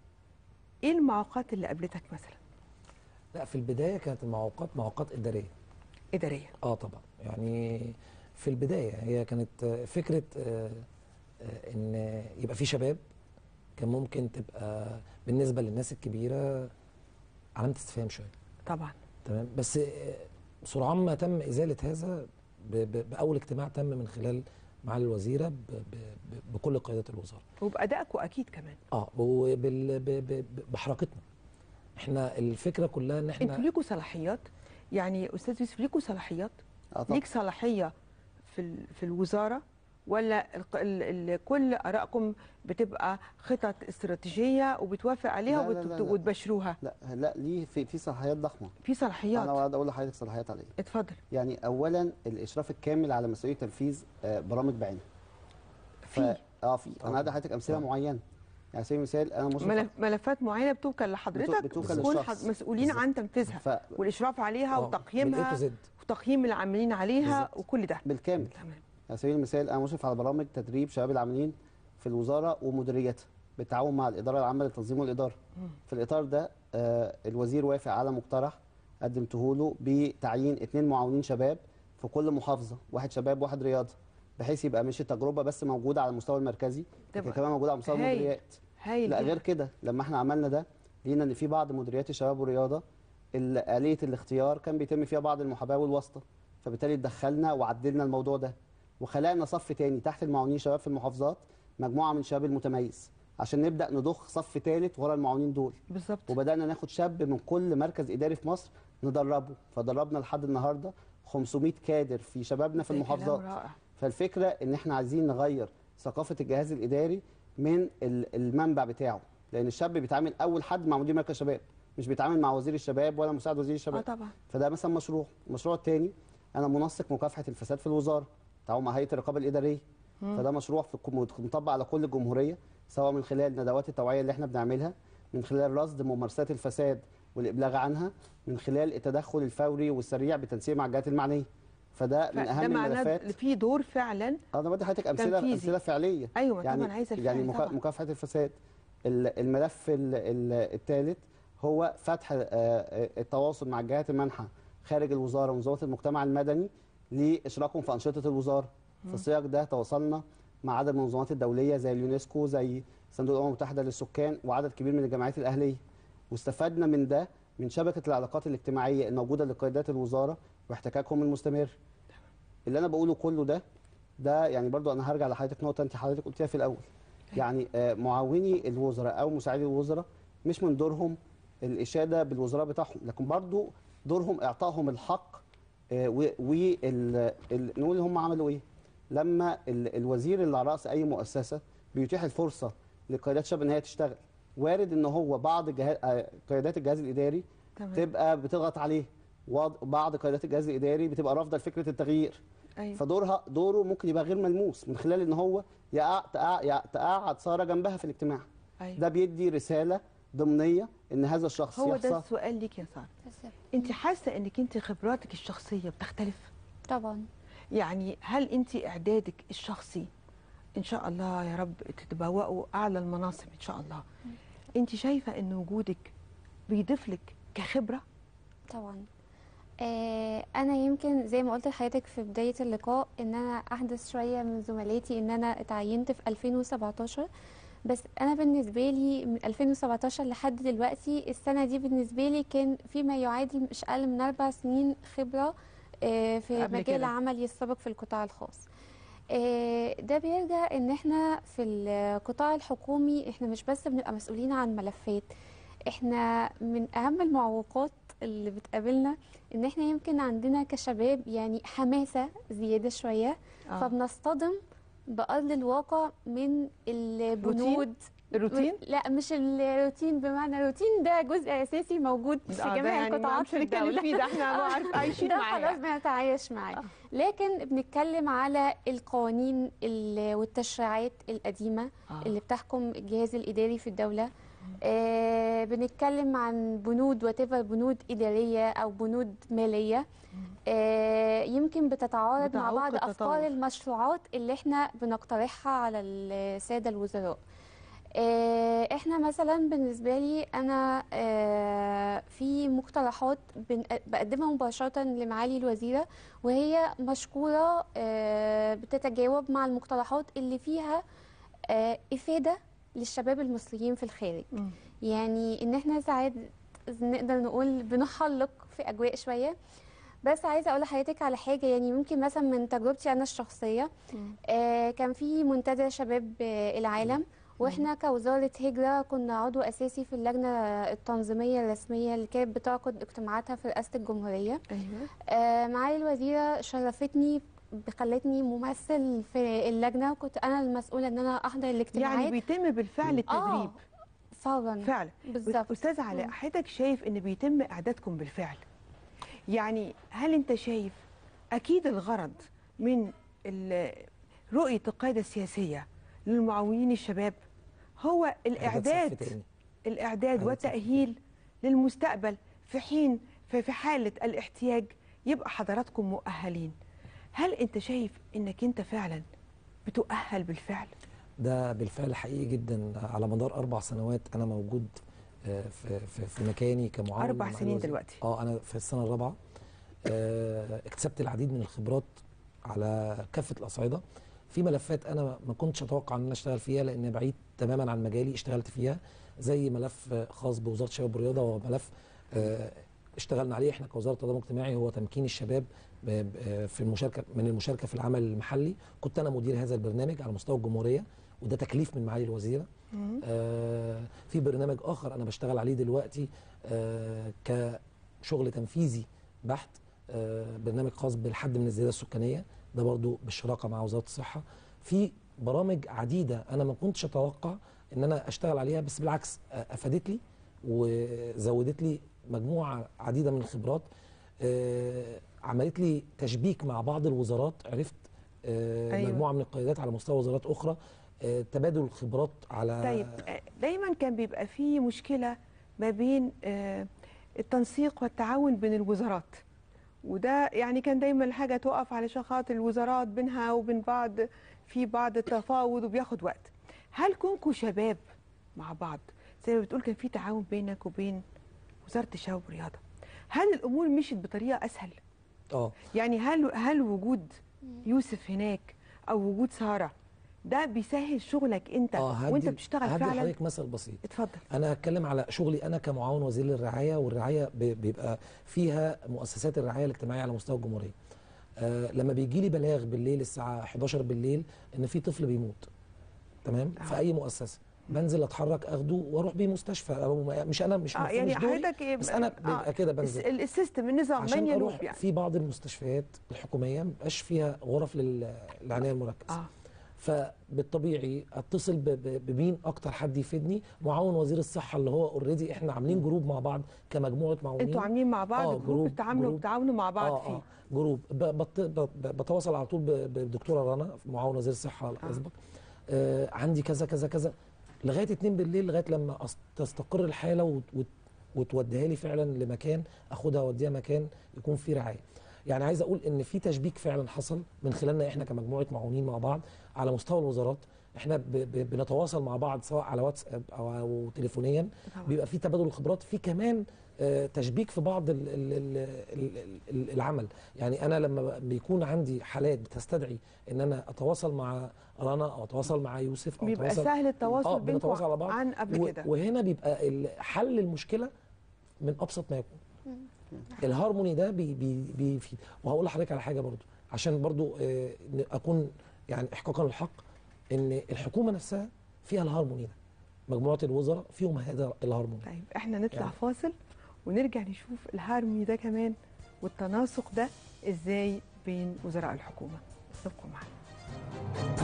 Speaker 1: ايه المعوقات اللي قابلتك مثلا
Speaker 4: لا في البدايه كانت المعوقات معوقات اداريه
Speaker 1: اداريه
Speaker 4: اه طبعا يعني في البدايه هي كانت آه، فكره آه، آه، ان يبقى في شباب كان ممكن تبقى بالنسبه للناس الكبيره علامه استفهام شويه
Speaker 1: طبعا
Speaker 4: تمام بس آه، سرعان ما تم ازاله هذا ب- ب- باول اجتماع تم من خلال معالي الوزيره ب- ب- ب- بكل قيادات الوزاره
Speaker 1: وبادائكم اكيد كمان
Speaker 4: اه وبال- ب- ب- ب- بحركتنا احنا الفكره كلها ان
Speaker 1: انتوا
Speaker 4: احنا
Speaker 1: ليكوا صلاحيات يعني استاذ يوسف ليكوا صلاحيات
Speaker 5: اه طبعا
Speaker 1: ليك صلاحيه في ال- في الوزاره ولا الق- ال- ال- كل ارائكم بتبقى خطط استراتيجيه وبتوافق عليها
Speaker 5: لا، لا،
Speaker 1: وت-
Speaker 5: لا، لا.
Speaker 1: وتبشروها
Speaker 5: لا لا ليه في في صلاحيات ضخمه
Speaker 1: في صلاحيات
Speaker 5: انا اقعد اقول لحضرتك صلاحيات على ايه
Speaker 1: اتفضل
Speaker 5: يعني اولا الاشراف الكامل على مسؤوليه تنفيذ آه، برامج بعينها ف-
Speaker 1: في.
Speaker 5: اه في انا هدي لحضرتك امثله
Speaker 4: طبعا.
Speaker 5: معينه يعني على سبيل المثال انا مشرف
Speaker 1: ملف ملفات معينه بتوكل لحضرتك
Speaker 5: بتوكل
Speaker 1: تكون
Speaker 5: للشخص.
Speaker 1: حد- مسؤولين
Speaker 4: بالظبط.
Speaker 1: عن تنفيذها
Speaker 5: ف...
Speaker 1: والاشراف عليها
Speaker 4: آه، من A
Speaker 1: وتقييمها
Speaker 4: to Z.
Speaker 1: وتقييم العاملين عليها
Speaker 4: بالظبط.
Speaker 1: وكل ده
Speaker 5: بالكامل
Speaker 1: تمام
Speaker 5: على سبيل المثال انا مشرف على برامج تدريب شباب العاملين في الوزاره ومديريتها بالتعاون مع الاداره العامه للتنظيم والاداره في الاطار ده آه، الوزير وافق على مقترح قدمته له بتعيين اثنين معاونين شباب في كل محافظه واحد شباب واحد رياضه بحيث يبقى مش التجربه بس موجوده على المستوى المركزي لكن
Speaker 1: تبقى
Speaker 5: كمان موجوده على مستوى
Speaker 1: هايل.
Speaker 5: المديريات
Speaker 1: هايل
Speaker 5: لا
Speaker 1: جداً.
Speaker 5: غير كده لما احنا عملنا ده لقينا ان في بعض مديريات الشباب والرياضه ال- آلية الاختيار كان بيتم فيها بعض المحاباه والواسطه فبالتالي اتدخلنا وعدلنا الموضوع ده وخلقنا صف تاني تحت المعاونين شباب في المحافظات مجموعه من الشباب المتميز عشان نبدا نضخ صف ثالث ورا المعاونين دول
Speaker 1: بالظبط
Speaker 5: وبدانا ناخد شاب من كل مركز اداري في مصر ندربه فدربنا لحد النهارده 500 كادر في شبابنا في
Speaker 1: ده كلام
Speaker 5: المحافظات
Speaker 1: رائع
Speaker 5: فالفكره ان احنا عايزين نغير ثقافه الجهاز الاداري من ال- المنبع بتاعه لان الشاب بيتعامل اول حد مع مدير مركز شباب مش بيتعامل مع وزير الشباب ولا مساعد وزير
Speaker 1: اه
Speaker 5: الشباب
Speaker 1: طبعا
Speaker 5: فده مثلا مشروع المشروع الثاني انا منسق مكافحه الفساد في الوزاره تعاون مع هيئه الرقابه الاداريه فده مشروع في الكم- مطبق على كل الجمهوريه سواء من خلال ندوات التوعيه اللي احنا بنعملها من خلال رصد ممارسات الفساد والابلاغ عنها من خلال التدخل الفوري والسريع بالتنسيق مع الجهات المعنيه فده من
Speaker 1: فده
Speaker 5: اهم
Speaker 1: معناه
Speaker 5: الملفات
Speaker 1: في دور فعلا
Speaker 5: انا بدي حضرتك امثله
Speaker 1: تنفيذي.
Speaker 5: امثله فعليه
Speaker 1: ايوه
Speaker 5: يعني
Speaker 1: طبعا عايزه الفعل
Speaker 5: يعني مكا-
Speaker 1: طبعا
Speaker 5: مكافحه الفساد ال- الملف الثالث هو فتح آه، آه، التواصل مع الجهات المانحه خارج الوزاره ومنظمات المجتمع المدني لاشراكهم في انشطه الوزاره في السياق ده تواصلنا مع عدد من المنظمات الدوليه زي اليونسكو زي صندوق الامم المتحده للسكان وعدد كبير من الجمعيات الاهليه واستفدنا من ده من شبكه العلاقات الاجتماعيه الموجوده لقيادات الوزاره واحتكاكهم المستمر اللي انا بقوله كله ده ده يعني برضو انا هرجع لحضرتك نقطه انت حضرتك قلتيها في الاول يعني آه، معاوني الوزراء او مساعدي الوزراء مش من دورهم الاشاده بالوزراء بتاعهم لكن برضو دورهم اعطائهم الحق ونقول هم عملوا ايه لما ال- الوزير اللي على راس اي مؤسسه بيتيح الفرصه لقيادات شباب ان هي تشتغل وارد ان هو بعض جهاز قيادات الجهاز الاداري
Speaker 1: تمام
Speaker 5: تبقى بتضغط عليه وبعض قيادات الجهاز الاداري بتبقى رافضه لفكره التغيير
Speaker 1: ايوه
Speaker 5: فدورها دوره ممكن يبقى غير ملموس من خلال ان هو يقع- تقع- يقع- تقعد ساره جنبها في الاجتماع
Speaker 1: ايوه
Speaker 5: ده بيدي رساله ضمنيه ان هذا الشخص
Speaker 1: هو ده
Speaker 5: يحصى
Speaker 1: السؤال ليك يا ساره
Speaker 3: بالظبط.
Speaker 1: انت حاسه انك انت خبراتك الشخصيه بتختلف
Speaker 3: طبعا
Speaker 1: يعني هل انت اعدادك الشخصي ان شاء الله يا رب تتبوأوا اعلى المناصب ان شاء الله انت شايفه ان وجودك بيضيف لك كخبره
Speaker 3: طبعا آه انا يمكن زي ما قلت لحضرتك في بدايه اللقاء ان انا احدث شويه من زملاتي ان انا اتعينت في 2017 بس انا بالنسبه لي من 2017 لحد دلوقتي السنه دي بالنسبه لي كان فيما يعادل مش اقل من اربع سنين خبره آه في
Speaker 1: قبل
Speaker 3: مجال
Speaker 1: كده.
Speaker 3: عملي السابق في القطاع الخاص آه، ده بيرجع ان احنا في القطاع الحكومي احنا مش بس بنبقى مسؤولين عن ملفات احنا من اهم المعوقات اللي بتقابلنا ان احنا يمكن عندنا كشباب يعني حماسة زيادة شوية
Speaker 1: آه.
Speaker 3: فبنصطدم بأرض الواقع من البنود
Speaker 1: الروتين
Speaker 3: لا مش الروتين بمعنى الروتين ده جزء اساسي موجود في
Speaker 1: آه، ده
Speaker 3: جميع
Speaker 1: يعني
Speaker 3: القطاعات
Speaker 1: مش
Speaker 3: في
Speaker 1: هنتكلم
Speaker 3: الدولة
Speaker 1: فيه ده احنا عارف عايشين
Speaker 3: ده
Speaker 1: معاه
Speaker 3: خلاص بنتعايش معاه لكن بنتكلم على القوانين ال- والتشريعات القديمة
Speaker 1: آه.
Speaker 3: اللي بتحكم الجهاز الإداري في الدولة آه بنتكلم عن بنود وتبقى بنود إدارية أو بنود مالية آه يمكن بتتعارض مع
Speaker 1: بتعوق
Speaker 3: بعض
Speaker 1: التطور.
Speaker 3: أفكار المشروعات اللي احنا بنقترحها على السادة الوزراء آه، احنا مثلا بالنسبه لي انا آه، في مقترحات بن- بقدمها مباشره لمعالي الوزيره وهي مشكوره آه، بتتجاوب مع المقترحات اللي فيها آه، افاده للشباب المصريين في الخارج
Speaker 1: مم.
Speaker 3: يعني ان احنا ساعات نقدر نقول بنحلق في اجواء شويه بس عايزه اقول لحضرتك على حاجه يعني ممكن مثلا من تجربتي انا الشخصيه آه، كان في منتدى شباب آه، العالم واحنا كوزاره هجره كنا عضو اساسي في اللجنه التنظيميه الرسميه اللي كانت بتعقد اجتماعاتها في رئاسه الجمهوريه
Speaker 1: ايوه
Speaker 3: آه، معالي الوزيره شرفتني خلتني ممثل في اللجنه وكنت انا المسؤوله ان انا احضر
Speaker 1: يعني
Speaker 3: الاجتماعات
Speaker 1: بيتم بالفعل التدريب
Speaker 3: اه فورا
Speaker 1: فعلا
Speaker 3: بالظبط
Speaker 1: استاذ علاء
Speaker 3: مم.
Speaker 1: حضرتك شايف ان بيتم اعدادكم بالفعل يعني هل انت شايف اكيد الغرض من ال- رؤيه القياده السياسيه للمعاونين الشباب هو
Speaker 4: إعداد صف
Speaker 1: الاعداد
Speaker 4: تاني.
Speaker 1: الاعداد
Speaker 4: إعداد صف
Speaker 1: والتاهيل للمستقبل في حين في في حاله الاحتياج يبقى حضراتكم مؤهلين هل انت شايف انك انت فعلا بتؤهل بالفعل
Speaker 4: ده بالفعل حقيقي جدا على مدار اربع سنوات انا موجود آه، في في, في مكاني كمعاون
Speaker 1: أربع
Speaker 4: مع
Speaker 1: سنين
Speaker 4: الوزير.
Speaker 1: دلوقتي.
Speaker 4: اه انا في السنه الرابعه آه، اكتسبت العديد من الخبرات على كافه الاصعده في ملفات انا ما كنتش اتوقع ان انا اشتغل فيها لان بعيد تماما عن مجالي اشتغلت فيها زي ملف آه، خاص بوزاره الشباب والرياضه وملف آه، اشتغلنا عليه احنا كوزاره التضامن الاجتماعي هو تمكين الشباب ب- ب- في المشاركه من المشاركه في العمل المحلي كنت انا مدير هذا البرنامج على مستوى الجمهوريه وده تكليف من معالي الوزيره آه في برنامج اخر انا بشتغل عليه دلوقتي آه كشغل تنفيذي بحت آه برنامج خاص بالحد من الزياده السكانيه ده برضو بالشراكه مع وزاره الصحه في برامج عديده انا ما كنتش اتوقع ان انا اشتغل عليها بس بالعكس آه، افادت لي وزودت لي مجموعه عديده من الخبرات آه، عملت لي تشبيك مع بعض الوزارات عرفت آه،
Speaker 1: أيوة.
Speaker 4: مجموعه من القيادات على مستوى وزارات اخرى آه، تبادل الخبرات على
Speaker 1: طيب آه، دايما كان بيبقى في مشكله ما بين آه، التنسيق والتعاون بين الوزارات وده يعني كان دايما الحاجه تقف علشان خاطر الوزارات بينها وبين بعض في بعض التفاوض وبياخد وقت هل كونكم شباب مع بعض زي ما بتقول كان في تعاون بينك وبين وزاره الشباب والرياضه هل الامور مشيت بطريقه اسهل
Speaker 4: اه
Speaker 1: يعني هل هل وجود يوسف هناك او وجود ساره ده بيسهل شغلك انت
Speaker 4: اه هدي-
Speaker 1: وانت بتشتغل
Speaker 4: هدي
Speaker 1: فعلا
Speaker 4: لحضرتك مثل بسيط
Speaker 1: اتفضل
Speaker 4: انا هتكلم على شغلي انا كمعاون وزير للرعايه والرعايه ب- بيبقى فيها مؤسسات الرعايه الاجتماعيه على مستوى الجمهوريه آه لما بيجي لي بلاغ بالليل الساعه 11 بالليل ان في طفل بيموت تمام
Speaker 1: آه.
Speaker 4: في اي مؤسسه بنزل اتحرك اخده واروح بيه مستشفى أو ما- مش انا مش
Speaker 1: اه
Speaker 4: المفروض
Speaker 1: يعني
Speaker 4: مش دوري
Speaker 1: حضرتك إيه
Speaker 4: بس انا بيبقى كده بنزل
Speaker 1: الس- السيستم النظام
Speaker 4: عشان
Speaker 1: من
Speaker 4: اروح
Speaker 1: ينوب يعني
Speaker 4: في بعض المستشفيات الحكوميه مبقاش فيها غرف لل- للعنايه المركزه
Speaker 1: اه
Speaker 4: فبالطبيعي اتصل ب- ب- بمين اكتر حد يفيدني معاون وزير الصحه اللي هو اوريدي احنا عاملين جروب مع بعض كمجموعه معاونين
Speaker 1: انتوا عاملين مع بعض
Speaker 4: آه،
Speaker 1: جروب
Speaker 4: جروب-
Speaker 1: بتتعاملوا
Speaker 4: جروب.
Speaker 1: بتتعاونوا مع بعض
Speaker 4: آه
Speaker 1: فيه
Speaker 4: آه جروب ب- بت- ب- بتواصل على طول ب- بالدكتوره رنا معاون وزير الصحه الاسبق آه عندي كذا كذا كذا لغايه 2 بالليل لغايه لما أس- تستقر الحاله وت- وت- وتوديها لي فعلا لمكان اخدها اوديها مكان يكون فيه رعايه يعني عايز اقول ان في تشبيك فعلا حصل من خلالنا احنا كمجموعه معاونين مع بعض على مستوى الوزارات احنا ب ب بنتواصل مع بعض سواء على واتساب او, أو تليفونيا
Speaker 1: طبعا.
Speaker 4: بيبقى في تبادل الخبرات في كمان آه، تشبيك في بعض ال ال ال ال ال العمل يعني انا لما بيكون عندي حالات بتستدعي ان انا اتواصل مع رنا او اتواصل مع يوسف او
Speaker 1: بيبقى
Speaker 4: اتواصل
Speaker 1: سهل
Speaker 4: اه
Speaker 1: التواصل
Speaker 4: بنتواصل على
Speaker 1: بينكم
Speaker 4: بعض
Speaker 1: عن قبل
Speaker 4: و-
Speaker 1: كده
Speaker 4: وهنا بيبقى ال- حل المشكله من ابسط ما يكون الهارموني ده بي بي بيفيد وهقول لحضرتك على حاجه برضو عشان برضو آه، ن- اكون يعني احقاقا للحق ان الحكومه نفسها فيها الهارموني ده مجموعه الوزراء فيهم هذا الهارموني
Speaker 1: طيب احنا نطلع
Speaker 4: يعني.
Speaker 1: فاصل ونرجع نشوف الهارموني ده كمان والتناسق ده ازاي بين وزراء الحكومه ابقوا معانا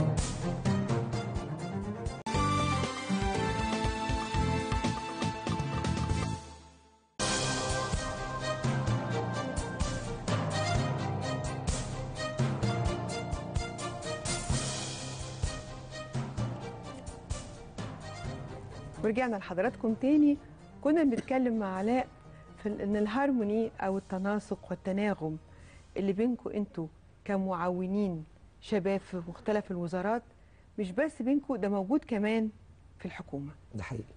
Speaker 1: ورجعنا لحضراتكم تاني كنا بنتكلم مع علاء في ال- ان الهارموني او التناسق والتناغم اللي بينكم انتوا كمعاونين شباب في مختلف الوزارات مش بس بينكم ده موجود كمان في الحكومه
Speaker 4: ده حقيقي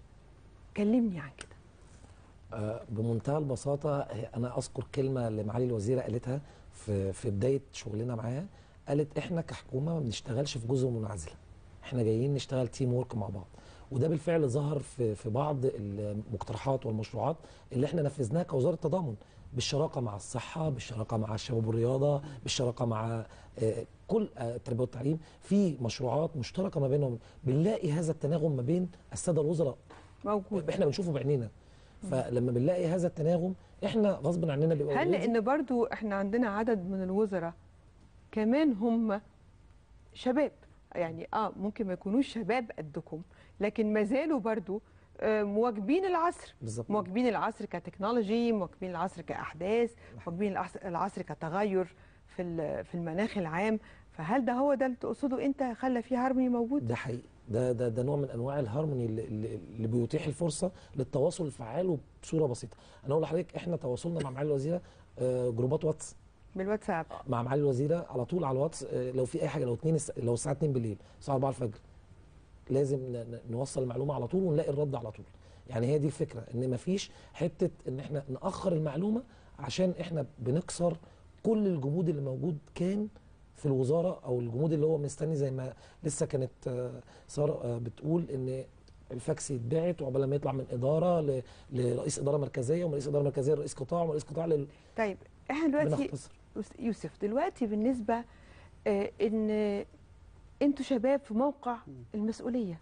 Speaker 1: كلمني عن كده
Speaker 4: آه، بمنتهى البساطة هي- أنا أذكر كلمة اللي معالي الوزيرة قالتها في في بداية شغلنا معاها قالت إحنا كحكومة ما بنشتغلش في جزر منعزلة إحنا جايين نشتغل تيم وورك مع بعض وده بالفعل ظهر في في بعض المقترحات والمشروعات اللي إحنا نفذناها كوزارة تضامن بالشراكة مع الصحة بالشراكة مع الشباب والرياضة بالشراكة مع آه، كل آه، التربية والتعليم في مشروعات مشتركة ما بينهم بنلاقي هذا التناغم ما بين السادة الوزراء
Speaker 1: موجود
Speaker 4: احنا بنشوفه بعينينا فلما بنلاقي هذا التناغم احنا غصب عننا بيبقى
Speaker 1: هل
Speaker 4: already-
Speaker 1: لان برضو احنا عندنا عدد من الوزراء كمان هم شباب يعني اه ممكن ما يكونوش شباب قدكم لكن ما زالوا برضو آه، مواكبين العصر
Speaker 4: بالظبط
Speaker 1: مواكبين العصر كتكنولوجي مواكبين العصر كاحداث مواكبين العصر- العصر كتغير في ال- في المناخ العام فهل ده هو ده اللي تقصده انت خلى فيه هارموني موجود
Speaker 4: ده حقيقي ده ده ده نوع من انواع الهارموني اللي, اللي اللي بيتيح الفرصه للتواصل الفعال وبصوره بسيطه انا اقول لحضرتك احنا تواصلنا مع معالي الوزيره آه، جروبات واتس
Speaker 1: بالواتساب
Speaker 4: مع معالي الوزيره على طول على الواتس آه، لو في اي حاجه لو 2 لو الساعه 2 بالليل الساعه 4 الفجر لازم ن- ن- نوصل المعلومه على طول ونلاقي الرد على طول يعني هي دي الفكره ان مفيش حته ان احنا ناخر المعلومه عشان احنا بنكسر كل الجمود اللي موجود كان في الوزاره او الجمود اللي هو مستني زي ما لسه كانت آه، ساره آه، بتقول ان الفاكس يتبعت وعقبال ما يطلع من اداره ل- لرئيس اداره مركزيه ومن رئيس اداره مركزيه لرئيس قطاع ومن رئيس قطاع لل...
Speaker 1: طيب احنا دلوقتي
Speaker 4: بنختصر
Speaker 1: يوس- يوسف دلوقتي بالنسبة آه، ان انتوا شباب في موقع المسؤولية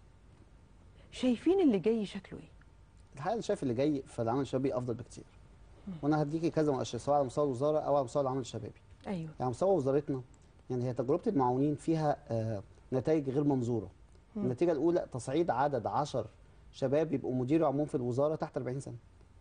Speaker 1: شايفين اللي جاي شكله ايه؟
Speaker 5: الحقيقه انا شايف اللي جاي في العمل الشبابي افضل بكتير وانا هديكي كذا مؤشر سواء على مستوى الوزاره او على مستوى العمل الشبابي
Speaker 1: ايوه
Speaker 5: يعني على مستوى وزارتنا يعني هي تجربه المعاونين فيها آه، نتائج غير منظوره النتيجه الاولى تصعيد عدد 10 شباب يبقوا مدير عموم في الوزاره تحت 40 سنه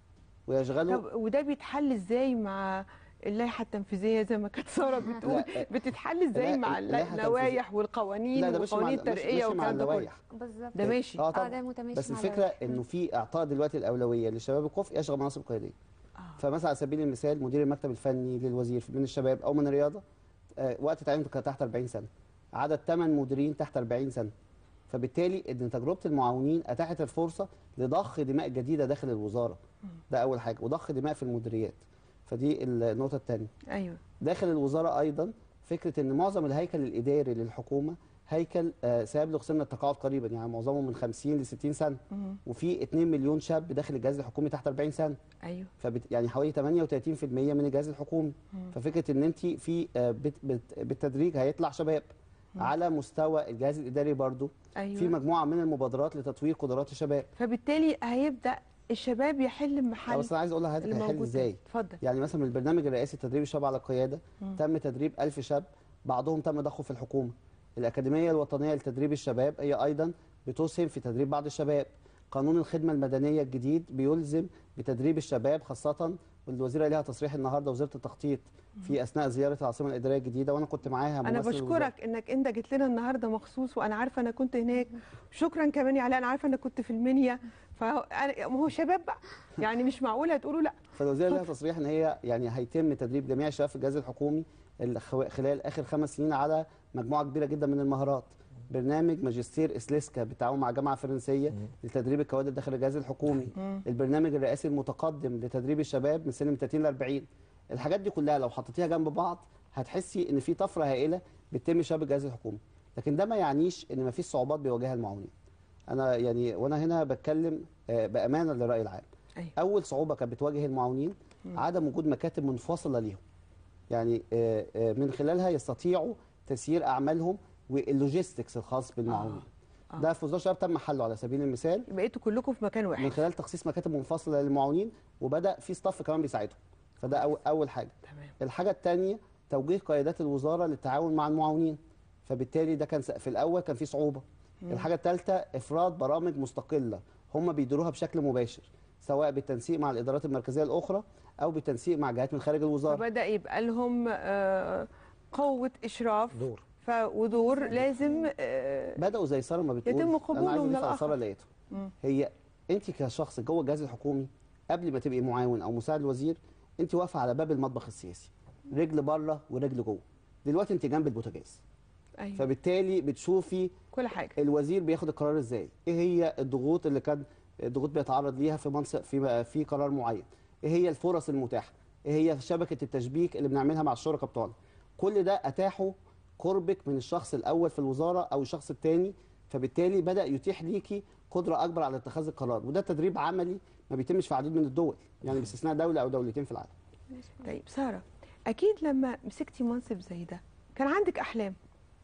Speaker 5: ويشغلوا
Speaker 1: طب وده بيتحل ازاي مع اللائحه التنفيذيه زي ما كانت ساره بتقول
Speaker 5: لا،
Speaker 1: بتتحل ازاي
Speaker 5: لا،
Speaker 1: مع
Speaker 5: اللائحة
Speaker 1: اللوائح والقوانين
Speaker 5: لا ده مش مع
Speaker 1: وقوانين
Speaker 5: مش,
Speaker 1: الترقيه
Speaker 5: مش مع
Speaker 1: والكلام ده كله
Speaker 5: اللوائح
Speaker 3: بالظبط
Speaker 1: ده ماشي
Speaker 5: اه
Speaker 3: اه
Speaker 5: طبعا
Speaker 3: ده متماشي
Speaker 5: بس
Speaker 3: مع
Speaker 5: الفكره
Speaker 3: اللوائح.
Speaker 5: انه في اعطاء دلوقتي الاولويه للشباب الكفء يشغل مناصب قياديه
Speaker 1: آه.
Speaker 5: فمثلا على سبيل المثال مدير المكتب الفني للوزير من الشباب او من الرياضه آه، وقت تعيينه كان تحت 40 سنه عدد 8 مديرين تحت 40 سنه فبالتالي ان تجربه المعاونين اتاحت الفرصه لضخ دماء جديده داخل الوزاره ده اول حاجه وضخ دماء في المديريات فدي النقطه الثانيه
Speaker 1: ايوه
Speaker 5: داخل الوزاره ايضا فكره ان معظم الهيكل الاداري للحكومه هيكل آه، سيبلغ سن التقاعد قريبا يعني معظمه من 50 ل 60 سنه
Speaker 1: مم.
Speaker 5: وفي 2 مليون شاب داخل الجهاز الحكومي تحت 40 سنه
Speaker 1: ايوه
Speaker 5: فبت يعني حوالي 38% من الجهاز الحكومي
Speaker 1: مم.
Speaker 5: ففكره ان انت في آه، بت بت بالتدريج هيطلع شباب على مستوى الجهاز الاداري برضو
Speaker 1: ايوه
Speaker 5: في مجموعه من المبادرات لتطوير قدرات الشباب
Speaker 1: فبالتالي هيبدا الشباب يحل
Speaker 5: طب
Speaker 1: محل
Speaker 5: بس انا عايز اقول لحضرتك
Speaker 1: اللي
Speaker 5: هيحل
Speaker 1: موجود ده.
Speaker 5: ازاي
Speaker 1: اتفضل
Speaker 5: يعني مثلا من البرنامج الرئاسي تدريب الشباب على القياده
Speaker 1: مم.
Speaker 5: تم تدريب 1000 شاب بعضهم تم ضخه في الحكومه الأكاديمية الوطنية لتدريب الشباب هي أيضا بتسهم في تدريب بعض الشباب قانون الخدمة المدنية الجديد بيلزم بتدريب الشباب خاصة والوزيرة ليها تصريح النهاردة وزارة التخطيط في أثناء زيارة العاصمة الإدارية الجديدة وأنا كنت معاها
Speaker 1: انا
Speaker 5: ممثل الوزارة.
Speaker 1: بشكرك انك انت جيت لنا النهارده مخصوص وانا عارفه انا كنت هناك شكرا كمان يا علاء انا عارفه انك كنت في المنيا فانا ما هو شباب بقى يعني مش معقوله تقولوا لا
Speaker 5: فالوزيرة ليها تصريح ان هي يعني هيتم تدريب جميع الشباب في الجهاز الحكومي الخو- خلال اخر خمس سنين على مجموعه كبيره جدا من المهارات برنامج ماجستير اسليسكا بالتعاون مع جامعه فرنسيه لتدريب الكوادر داخل الجهاز الحكومي البرنامج الرئاسي المتقدم لتدريب الشباب من سن من 30 ل 40 الحاجات دي كلها لو حطيتيها جنب بعض هتحسي ان في طفره هائله بتتم شباب الجهاز الحكومي لكن ده ما يعنيش ان ما فيش صعوبات بيواجهها المعاونين انا يعني وانا هنا بتكلم آه، بامانه للراي العام
Speaker 1: أيوة.
Speaker 5: اول صعوبه كانت بتواجه المعاونين عدم وجود مكاتب منفصله ليهم يعني آه، آه، من خلالها يستطيعوا تسيير اعمالهم واللوجيستكس الخاص بالمعاونين
Speaker 1: آه.
Speaker 5: ده في وزاره الشباب تم حله على سبيل المثال
Speaker 1: بقيتوا كلكم في مكان
Speaker 5: من
Speaker 1: واحد
Speaker 5: خلال تخصيص مكاتب منفصله للمعاونين وبدا في ستاف كمان بيساعدهم فده أول, اول حاجه
Speaker 1: تمام
Speaker 5: الحاجه الثانيه توجيه قيادات الوزاره للتعاون مع المعاونين فبالتالي ده كان س- في الاول كان في صعوبه الحاجه الثالثه افراد برامج مستقله هم بيديروها بشكل مباشر سواء بالتنسيق مع الادارات المركزيه الاخرى او بالتنسيق مع جهات من خارج الوزاره
Speaker 1: فبدا يبقى لهم آه، قوه اشراف
Speaker 4: دور
Speaker 1: ف ودور لازم آه،
Speaker 5: بداوا زي ساره ما بتقول
Speaker 1: يتم قبوله
Speaker 5: انا عايز
Speaker 1: من
Speaker 5: أضيف على
Speaker 1: الآخر.
Speaker 5: ساره لقيته
Speaker 1: مم.
Speaker 5: هي انت كشخص جوه الجهاز الحكومي قبل ما تبقي معاون او مساعد الوزير انت واقفه على باب المطبخ السياسي رجل بره ورجل جوه دلوقتي انت جنب البوتاجاز
Speaker 1: ايوه
Speaker 5: فبالتالي بتشوفي
Speaker 1: كل حاجه
Speaker 5: الوزير بياخد القرار ازاي ايه هي الضغوط اللي كان الضغوط بيتعرض ليها في منصب في في قرار معين ايه هي الفرص المتاحه ايه هي شبكه التشبيك اللي بنعملها مع الشركاء بتوعنا كل ده اتاحوا قربك من الشخص الاول في الوزاره او الشخص الثاني فبالتالي بدا يتيح ليكي قدره اكبر على اتخاذ القرار وده تدريب عملي ما بيتمش في عديد من الدول يعني باستثناء دوله او دولتين في العالم
Speaker 1: طيب ساره اكيد لما مسكتي منصب زي ده كان عندك احلام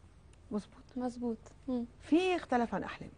Speaker 1: مظبوط
Speaker 3: مظبوط مم.
Speaker 1: في ايه اختلف عن احلامك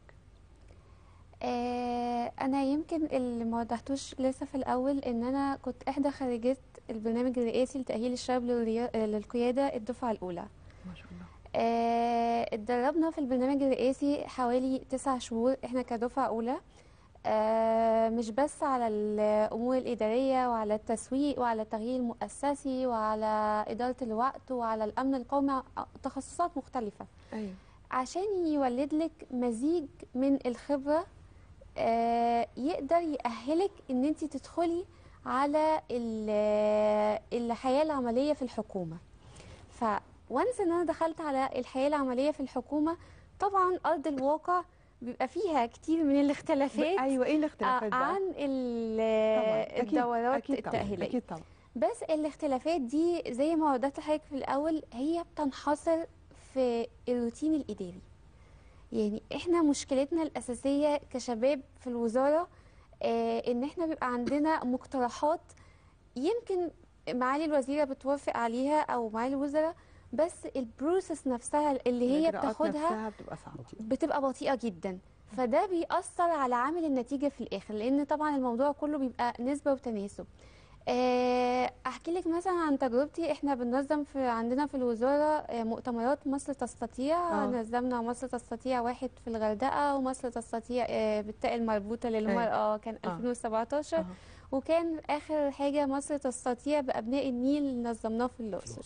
Speaker 3: آه، انا يمكن اللي ما وضحتوش لسه في الاول ان انا كنت احدى خريجات البرنامج الرئاسي لتاهيل الشباب للريا- للقياده الدفعه الاولى
Speaker 1: ما شاء الله
Speaker 3: آه، اتدربنا في البرنامج الرئاسي حوالي تسع شهور احنا كدفعة أولى آه، مش بس على الأمور الإدارية وعلى التسويق وعلى التغيير المؤسسي وعلى إدارة الوقت وعلى الأمن القومي تخصصات مختلفة
Speaker 1: ايوه
Speaker 3: عشان يولد لك مزيج من الخبرة آه، يقدر يأهلك ان انت تدخلي على ال- الحياة العملية في الحكومة فوانس ان انا دخلت على الحياة العملية في الحكومة طبعا ارض الواقع بيبقى فيها كتير من الاختلافات
Speaker 1: ايوه ايه الاختلافات بقى
Speaker 3: عن ال-
Speaker 1: طبعا أكيد.
Speaker 3: الدورات
Speaker 1: أكيد طبعا.
Speaker 3: التأهيلية
Speaker 1: اكيد طبعا
Speaker 3: بس الاختلافات دي زي ما وضحت لحضرتك في الاول هي بتنحصر في الروتين الاداري يعني احنا مشكلتنا الاساسيه كشباب في الوزاره آه ان احنا بيبقى عندنا مقترحات يمكن معالي الوزيره بتوافق عليها او معالي الوزراء بس البروسيس نفسها اللي هي
Speaker 1: الإجراءات
Speaker 3: بتاخدها
Speaker 1: نفسها بتبقى صعبه
Speaker 3: بتبقى بطيئة جدا فده بيأثر على عامل النتيجة في الآخر لأن طبعا الموضوع كله بيبقى نسبة وتناسب آه، احكي لك مثلا عن تجربتي احنا بننظم في عندنا في الوزاره آه، مؤتمرات مصر تستطيع
Speaker 1: آه.
Speaker 3: نظمنا مصر تستطيع واحد في الغردقه ومصر تستطيع آه، بالتاء المربوطه للمراه كان
Speaker 1: آه.
Speaker 3: 2017
Speaker 1: آه.
Speaker 3: وكان اخر حاجه مصر تستطيع بابناء النيل نظمناه في الاقصر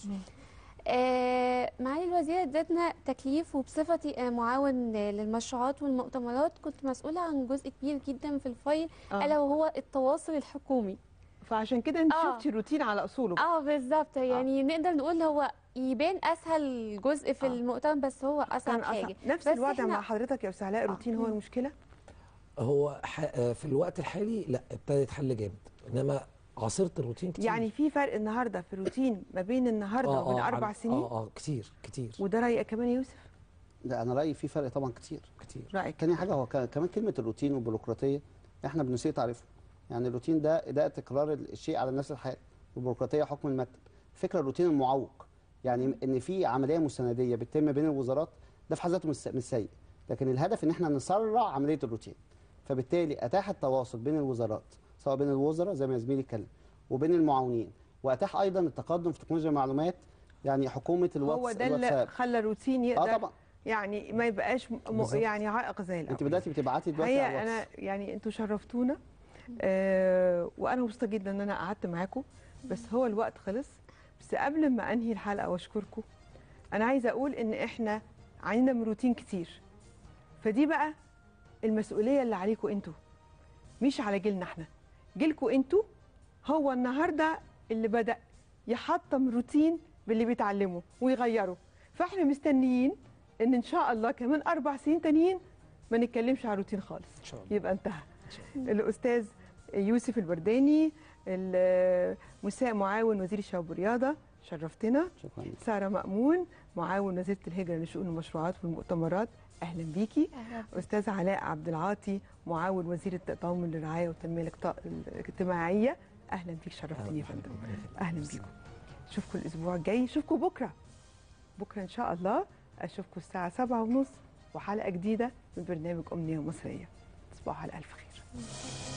Speaker 3: آه، معالي الوزير ادتنا تكليف وبصفتي آه، معاون آه، للمشروعات والمؤتمرات كنت مسؤوله عن جزء كبير جدا في الفايل
Speaker 1: آه.
Speaker 3: الا وهو التواصل الحكومي
Speaker 1: فعشان كده انت
Speaker 3: آه.
Speaker 1: شفتي الروتين على اصوله
Speaker 3: اه بالظبط يعني نقدر نقول هو يبان اسهل جزء في
Speaker 1: آه.
Speaker 3: المؤتمر بس هو
Speaker 1: كان
Speaker 3: اصعب
Speaker 1: أصعب.
Speaker 3: حاجه
Speaker 1: نفس
Speaker 3: بس
Speaker 1: الوضع
Speaker 3: إحنا-
Speaker 1: مع حضرتك يا استاذ علاء الروتين هو المشكله
Speaker 4: هو ح... آه، في الوقت الحالي لا ابتدى يتحل جامد انما عاصرة الروتين كتير
Speaker 1: يعني في فرق النهارده في الروتين ما بين النهارده وبين اربع
Speaker 4: عن-
Speaker 1: سنين
Speaker 4: اه اه كتير كتير
Speaker 1: وده رايك كمان يا يوسف
Speaker 5: لا انا رايي في فرق طبعا كتير
Speaker 4: كتير
Speaker 1: رايك
Speaker 5: تاني حاجه هو ك- كمان كلمه الروتين والبيروقراطيه احنا بنسيء تعريفه يعني الروتين ده ده تكرار الشيء على نفس الحال والبيروقراطيه حكم المكتب فكره الروتين المعوق يعني ان في عمليه مستنديه بتتم بين الوزارات ده في حد ذاته مش مش سيء لكن الهدف ان احنا نسرع عمليه الروتين فبالتالي اتاح التواصل بين الوزارات سواء بين الوزراء زي ما زميلي اتكلم وبين المعاونين واتاح ايضا التقدم في تكنولوجيا المعلومات يعني حكومه الواتس
Speaker 1: هو ده اللي
Speaker 5: الواتساب
Speaker 1: خلى الروتين
Speaker 5: اه
Speaker 1: يقدر
Speaker 5: طبعا
Speaker 1: يعني ما يبقاش م...
Speaker 4: بالظبط.
Speaker 1: يعني عائق زي الاول
Speaker 5: انت بداتي بتبعتي دلوقتي على
Speaker 1: هي
Speaker 5: الواتس
Speaker 1: انا يعني انتوا شرفتونا آه وانا مبسوطه جدا ان انا قعدت معاكم بس هو الوقت خلص بس قبل ما انهي الحلقه واشكركم انا عايزه اقول ان احنا عندنا من روتين كتير فدي بقى المسؤوليه اللي عليكم انتوا مش على جيلنا احنا جيلكم انتوا هو النهارده اللي بدا يحطم روتين باللي بيتعلمه ويغيره فاحنا مستنيين ان ان شاء الله كمان اربع سنين تانيين ما نتكلمش على روتين خالص
Speaker 4: ان شاء الله
Speaker 1: يبقى انتهى الاستاذ يوسف البرداني المساء معاون وزير الشباب والرياضه شرفتنا
Speaker 5: شكرا لك.
Speaker 1: ساره مامون معاون وزيره الهجره لشؤون المشروعات والمؤتمرات اهلا بيكي استاذ علاء عبد العاطي معاون وزير التضامن للرعايه والتنميه الاقت- الاجتماعيه اهلا بيك شرفتني يا فندم اهلا بيكم اشوفكم الاسبوع الجاي اشوفكم بكره بكره ان شاء الله اشوفكم الساعه سبعة ونص وحلقه جديده من برنامج امنيه مصريه تصبحوا على الف خير